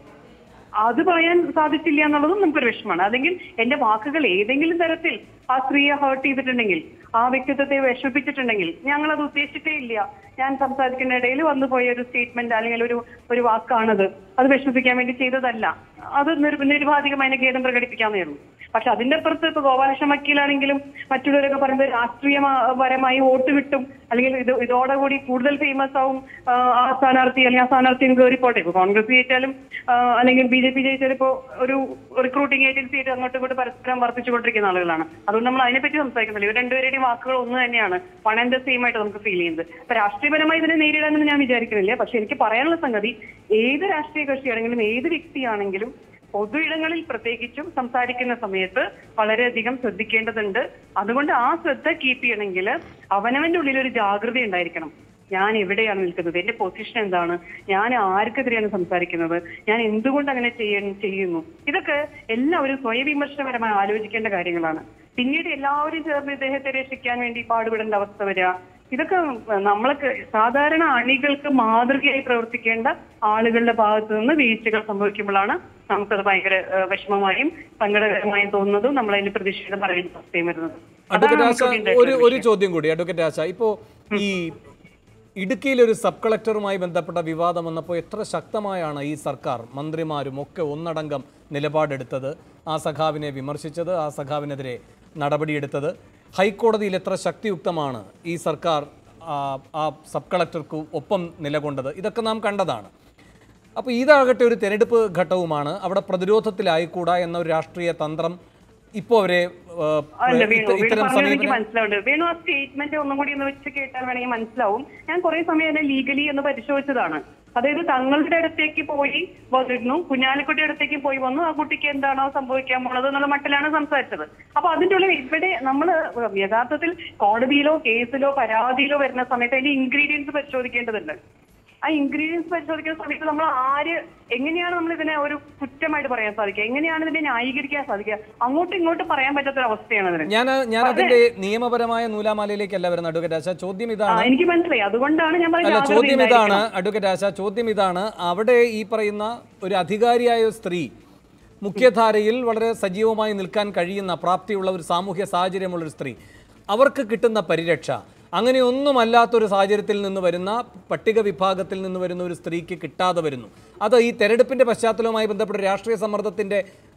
അത് പറയാൻ സാധിച്ചില്ല എന്നുള്ളതും നമുക്കൊരു വിഷമമാണ് അല്ലെങ്കിൽ എന്റെ വാക്കുകൾ ഏതെങ്കിലും തരത്തിൽ ആ സ്ത്രീയെ ഹേർട്ട് ചെയ്തിട്ടുണ്ടെങ്കിൽ ആ വ്യക്തിത്വത്തെ വിഷമിപ്പിച്ചിട്ടുണ്ടെങ്കിൽ ഞങ്ങൾ അത് ഉദ്ദേശിച്ചിട്ടേ ഇല്ല ഞാൻ സംസാരിക്കുന്ന ഇടയിൽ വന്നു പോയ ഒരു സ്റ്റേറ്റ്മെന്റ് അല്ലെങ്കിൽ ഒരു ഒരു വാക്കാണത് അത് വിഷമിപ്പിക്കാൻ വേണ്ടി ചെയ്തതല്ല അത് നിർ- നിരുപാധികമായ ഖേദം പ്രകടിപ്പിക്കാന്നേ ഉള്ളൂ പക്ഷെ അതിന്റെ അപ്പുറത്ത് ഇപ്പൊ ഗോപാലകൃഷ്ണ വക്കീലാണെങ്കിലും മറ്റുള്ളവരൊക്കെ പറയുന്നത് രാഷ്ട്രീയപരമായി വോട്ട് കിട്ടും അല്ലെങ്കിൽ ഇത് ഇതോടുകൂടി കൂടുതൽ ഫേമസ് ആവും ആ, ആ സ്ഥാനാർത്ഥി അല്ലെങ്കിൽ ആ സ്ഥാനാർത്ഥി കയറിപ്പോട്ടെ ഇപ്പൊ കോൺഗ്രസ് ജയിച്ചാലും ആ, അല്ലെങ്കിൽ ബി ജെ പി ജയിച്ചാലും ഇപ്പോ ഒരു റിക്രൂട്ടിംഗ് ഏജൻസി ആയിട്ട് അങ്ങോട്ടും ഇങ്ങോട്ടും പരസ്പരം വർദ്ധിച്ചുകൊണ്ടിരിക്കുന്ന ആളുകളാണ് അതുകൊണ്ട് നമ്മൾ അതിനെപ്പറ്റി സംസാരിക്കുന്നില്ല ഇവർ രണ്ടുപേരുടെയും വാക്കുകൾ ഒന്ന് തന്നെയാണ് വൺ ആൻഡ് ദ സെയിം ആയിട്ട് നമുക്ക് ഫീൽ ചെയ്യുന്നത് അപ്പൊ രാഷ്ട്രീയപരമായി ഇതിനെ നേരിടാനൊന്നും ഞാൻ വിചാരിക്കുന്നില്ല പക്ഷെ എനിക്ക് പറയാനുള്ള സംഗതി ഏത് രാഷ്ട്രീയ കക്ഷിയാണെങ്കിലും ഏത് വ്യക്തിയാണെങ്കിലും പൊതു ഇടങ്ങളിൽ പ്രത്യേകിച്ചും സംസാരിക്കുന്ന സമയത്ത് വളരെയധികം ശ്രദ്ധിക്കേണ്ടതുണ്ട് അതുകൊണ്ട് ആ ശ്രദ്ധ കീപ്പ് ചെയ്യണമെങ്കിൽ അവനവന്റെ ഉള്ളിൽ ഒരു ജാഗ്രത ഉണ്ടായിരിക്കണം ഞാൻ എവിടെയാണ് നിൽക്കുന്നത് എന്റെ പൊസിഷൻ എന്താണ് ഞാൻ ആർക്കെതിരെയാണ് സംസാരിക്കുന്നത് ഞാൻ എന്തുകൊണ്ട് അങ്ങനെ ചെയ്യ- ചെയ്യുന്നു ഇതൊക്കെ എല്ലാവരും സ്വയം വിമർശനപരമായി ആലോചിക്കേണ്ട കാര്യങ്ങളാണ് പിന്നീട് എല്ലാവരും ചേർന്ന് ഇദ്ദേഹത്തെ രക്ഷിക്കാൻ വേണ്ടി പാടുപെടേണ്ട അവസ്ഥ വരിക ഇതൊക്കെ നമ്മളൊക്കെ സാധാരണ അണികൾക്ക് മാതൃകയായി പ്രവർത്തിക്കേണ്ട ആളുകളുടെ ഭാഗത്തു നിന്ന് വീഴ്ചകൾ സംഭവിക്കുമ്പോഴാണ് നമുക്കത് ഭയങ്കര ഏഹ്, വിഷമമായും സങ്കടകരമായും തോന്നുന്നതും നമ്മൾ അതിന് പ്രതിഷേധം പറയുന്ന അവസ്ഥയും വരുന്നത് അഡ്വക്കേറ്റ് അതാണ് ആശ നമുക്ക് ഇതിന്റെ ഒരു ഒരു ചോദ്യം കൂടി അഡ്വക്കേറ്റ് ആശ ഇപ്പോൾ ഈ ഇടുക്കിയിൽ ഒരു സബ് കളക്ടറുമായി ബന്ധപ്പെട്ട വിവാദം വന്നപ്പോൾ എത്ര ശക്തമായാണ് ഈ സർക്കാർ മന്ത്രിമാരും ഒക്കെ ഒന്നടങ്കം നിലപാടെടുത്തത് ആ സഖാവിനെ വിമർശിച്ചത് ആ സഖാവിനെതിരെ നടപടിയെടുത്തത് ഹൈക്കോടതിയിൽ എത്ര ശക്തിയുക്തമാണ് ഈ സർക്കാർ ആ, ആ സബ് കളക്ടർക്ക് ഒപ്പം നിലകൊണ്ടത് ഇതൊക്കെ നാം കണ്ടതാണ് അപ്പോൾ ഇതാകട്ടെ ഒരു തെരഞ്ഞെടുപ്പ് ഘട്ടവുമാണ് അവിടെ പ്രതിരോധത്തിലായിക്കൂടാ എന്ന ഒരു രാഷ്ട്രീയ തന്ത്രം ഇപ്പോൾ അവരെ ആ, അല്ല വേണു ഇത്ത- വേണു ഇത്തരം പറഞ്ഞത് എനിക്ക് സമീപനം മനസ്സിലാവുന്നുണ്ട് വേണു ആ സ്റ്റേറ്റ്മെന്റ് ഒന്നും കൂടി ഒന്ന് വെച്ച് കേട്ടാൽ വേണമെങ്കിൽ മനസ്സിലാവും ഞാൻ കുറെ സമയം അതിനെ ലീഗലി എന്ന് പരിശോധിച്ചതാണ് അതായത് തങ്ങളുടെ അടുത്തേക്ക് പോയി വന്നിരുന്നു കുഞ്ഞാലിക്കുട്ടിയുടെ അടുത്തേക്ക് പോയി വന്നു ആ കുട്ടിക്ക് എന്താണോ സംഭവിക്കാൻ പോണത് എന്നുള്ള മട്ടിലാണ് സംസാരിച്ചത് അപ്പൊ അതിന്റെ ഉള്ളിൽ ഇവിടെ നമ്മൾ യഥാർത്ഥത്തിൽ കോടതിയിലോ കേസിലോ പരാതിയിലോ വരുന്ന സമയത്ത് അതിന്റെ ഇൻഗ്രീഡിയൻസ് പരിശോധിക്കേണ്ടതുണ്ട് ആ ഇൻഗ്രീഡിയൻസ് പരിശോധിക്കുന്ന സമയത്ത് നമ്മൾ ആര് എങ്ങനെയാണ് നമ്മൾ ഇതിനെ ഒരു കുറ്റമായിട്ട് പറയാൻ സാധിക്കുക എങ്ങനെയാണ് ഇതിനെ ന്യായീകരിക്കാൻ സാധിക്കുക അങ്ങോട്ടും ഇങ്ങോട്ടും പറയാൻ പറ്റാത്ത ഒരു അവസ്ഥയാണ് അതിന് ഞാൻ ഞാൻ അതിന്റെ നിയമപരമായ നൂലാമാലയിലേക്കല്ല വരുന്ന അഡ്വക്കേറ്റ് ആശ ചോദ്യം ആ, ഇതാണ് എനിക്ക് മനസ്സിലായി അതുകൊണ്ടാണ് ഞാൻ അല്ല പറഞ്ഞത് ചോദ്യം ഇതാണ് ജാഗ്രതയുണ്ടായിരിക്കണം. അഡ്വക്കേറ്റ് ആശ ചോദ്യം ഇതാണ് അവിടെ ഈ പറയുന്ന ഒരു അധികാരിയായ ഒരു സ്ത്രീ മുഖ്യധാരയിൽ വളരെ സജീവമായി നിൽക്കാൻ കഴിയുന്ന പ്രാപ്തിയുള്ള ഒരു സാമൂഹ്യ സാഹചര്യമുള്ള ഒരു സ്ത്രീ അവർക്ക് കിട്ടുന്ന പരിരക്ഷ അങ്ങനെയൊന്നുമല്ലാത്തൊരു സാഹചര്യത്തിൽ നിന്ന് വരുന്ന പട്ടിക വിഭാഗത്തിൽ നിന്ന് വരുന്ന ഒരു സ്ത്രീക്ക് കിട്ടാതെ വരുന്നു അത് ഈ തെരഞ്ഞെടുപ്പിന്റെ പശ്ചാത്തലവുമായി ബന്ധപ്പെട്ട രാഷ്ട്രീയ സമ്മർദ്ദത്തിന്റെ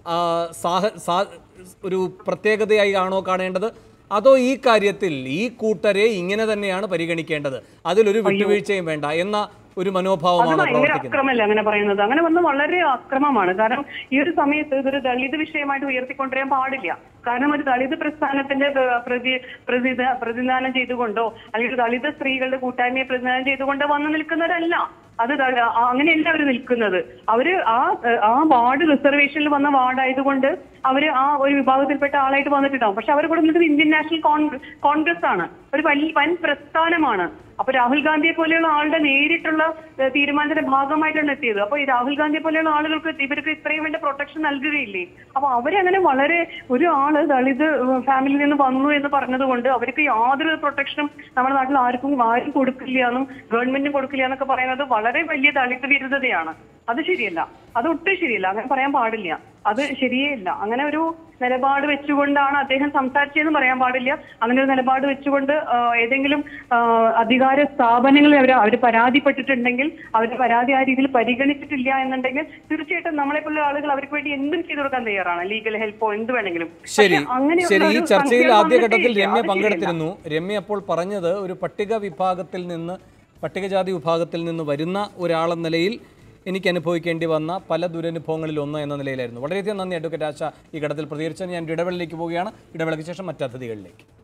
ആ, സാഹ സാ- ഒരു പ്രത്യേകതയായി ആണോ കാണേണ്ടത് അതോ ഈ കാര്യത്തിൽ ഈ കൂട്ടരെ ഇങ്ങനെ തന്നെയാണ് പരിഗണിക്കേണ്ടത് അതിലൊരു വിട്ടുവീഴ്ചയും വേണ്ട എന്ന ഒരു അത് മനോഭാവമാണ് ഭയങ്കര പ്രവർത്തിക്കുന്നത് അക്രമല്ലേ അങ്ങനെ പറയുന്നത് അങ്ങനെ വന്ന് വളരെ അക്രമമാണ് കാരണം ഈ ഒരു സമയത്ത് ഇതൊരു ദളിത് വിഷയമായിട്ട് ഉയർത്തിക്കൊണ്ടുവരാൻ പാടില്ല കാരണം ഒരു ദളിത് പ്രസ്ഥാനത്തിന്റെ പ്ര- പ്രതി പ്രതിദ പ്രതിദാനം ചെയ്തുകൊണ്ടോ അല്ലെങ്കിൽ ദളിത് സ്ത്രീകളുടെ കൂട്ടായ്മയെ പ്രതിദാനം ചെയ്തുകൊണ്ടോ വന്നു നിൽക്കുന്നവരല്ല അത് ദ- ആ- അങ്ങനെയല്ല അവർ നിൽക്കുന്നത് അവര് ആ ആ വാർഡ് റിസർവേഷനിൽ വന്ന വാർഡായതുകൊണ്ട് അവര് ആ ഒരു വിഭാഗത്തിൽപ്പെട്ട ആളായിട്ട് വന്നിട്ടുണ്ടാവും പക്ഷെ അവർ കൂടെ നിന്നത് ഇന്ത്യൻ നാഷണൽ കോൺഗ്രസ് കോൺഗ്രസ് ആണ് ഒരു വലിയ വൻ പ്രസ്ഥാനമാണ് അപ്പൊ രാഹുൽ ഗാന്ധിയെ പോലെയുള്ള ആളുടെ നേരിട്ടുള്ള ഏഹ്, തീരുമാനത്തിന്റെ ഭാഗമായിട്ടാണ് എത്തിയത് അപ്പൊ ഈ രാഹുൽ ഗാന്ധിയെ പോലെയുള്ള ആളുകൾക്ക് ഇവർക്ക് ഇത്രയും വേണ്ട പ്രൊട്ടക്ഷൻ നൽകുകയില്ലേ അപ്പൊ അവരങ്ങനെ വളരെ ഒരു ആള് ദളിത് ഫാമിലിയിൽ നിന്ന് വന്നു എന്ന് പറഞ്ഞതുകൊണ്ട് അവർക്ക് യാതൊരു പ്രൊട്ടക്ഷനും നമ്മുടെ നാട്ടിൽ ആർക്കും ആരും കൊടുക്കില്ല എന്നും ഗവൺമെന്റും കൊടുക്കില്ല എന്നൊക്കെ പറയുന്നത് വളരെ വലിയ ദളിത് വിരുദ്ധതയാണ് അത് ശരിയല്ല അത് ഒട്ടും ശരിയല്ല അങ്ങനെ പറയാൻ പാടില്ല അത് ശരിയേ ഇല്ല അങ്ങനെ ഒരു നിലപാട് വെച്ചുകൊണ്ടാണ് അദ്ദേഹം സംസാരിച്ചതെന്ന് പറയാൻ പാടില്ല അങ്ങനെ ഒരു നിലപാട് വെച്ചുകൊണ്ട് ആ, ഏതെങ്കിലും ആ, അധികാര സ്ഥാപനങ്ങളിൽ അവർ അവർ പരാതിപ്പെട്ടിട്ടുണ്ടെങ്കിൽ അവരുടെ പരാതി ആ രീതിയിൽ പരിഗണിച്ചിട്ടില്ല എന്നുണ്ടെങ്കിൽ തീർച്ചയായിട്ടും നമ്മളെ പോലുള്ള ആളുകൾ അവർക്ക് വേണ്ടി എന്തും ചെയ്തു കൊടുക്കാൻ തയ്യാറാണ് ലീഗൽ ഹെൽപ്പോ എന്ത് വേണമെങ്കിലും ശരി പക്ഷേ അങ്ങനെയുള്ള ശരി ഈ ഒരു ചർച്ചയിൽ സംഖ്യ ആദ്യഘട്ടത്തിൽ വന്നിട്ടേ ഇല്ല. രമ്യ അത് ശരിയല്ല. പങ്കെടുത്തിരുന്നു രമ്യ അപ്പോൾ പറഞ്ഞത് ഒരു പട്ടിക വിഭാഗത്തിൽ നിന്ന് പട്ടികജാതി വിഭാഗത്തിൽ നിന്ന് വരുന്ന ഒരാളെന്ന നിലയിൽ എനിക്ക് അനുഭവിക്കേണ്ടി വന്ന പല ദുരനുഭവങ്ങളിൽ ഒന്ന് എന്ന നിലയിലായിരുന്നു വളരെയധികം നന്ദി അഡ്വക്കേറ്റ് ആശ ഈ ഘട്ടത്തിൽ പ്രതികരിച്ചതിന് ഞാൻ ഒരു ഇടവേളയിലേക്ക് പോവുകയാണ് ഇടവേളയ്ക്ക് ശേഷം മറ്റ് അതിഥികളിലേക്ക്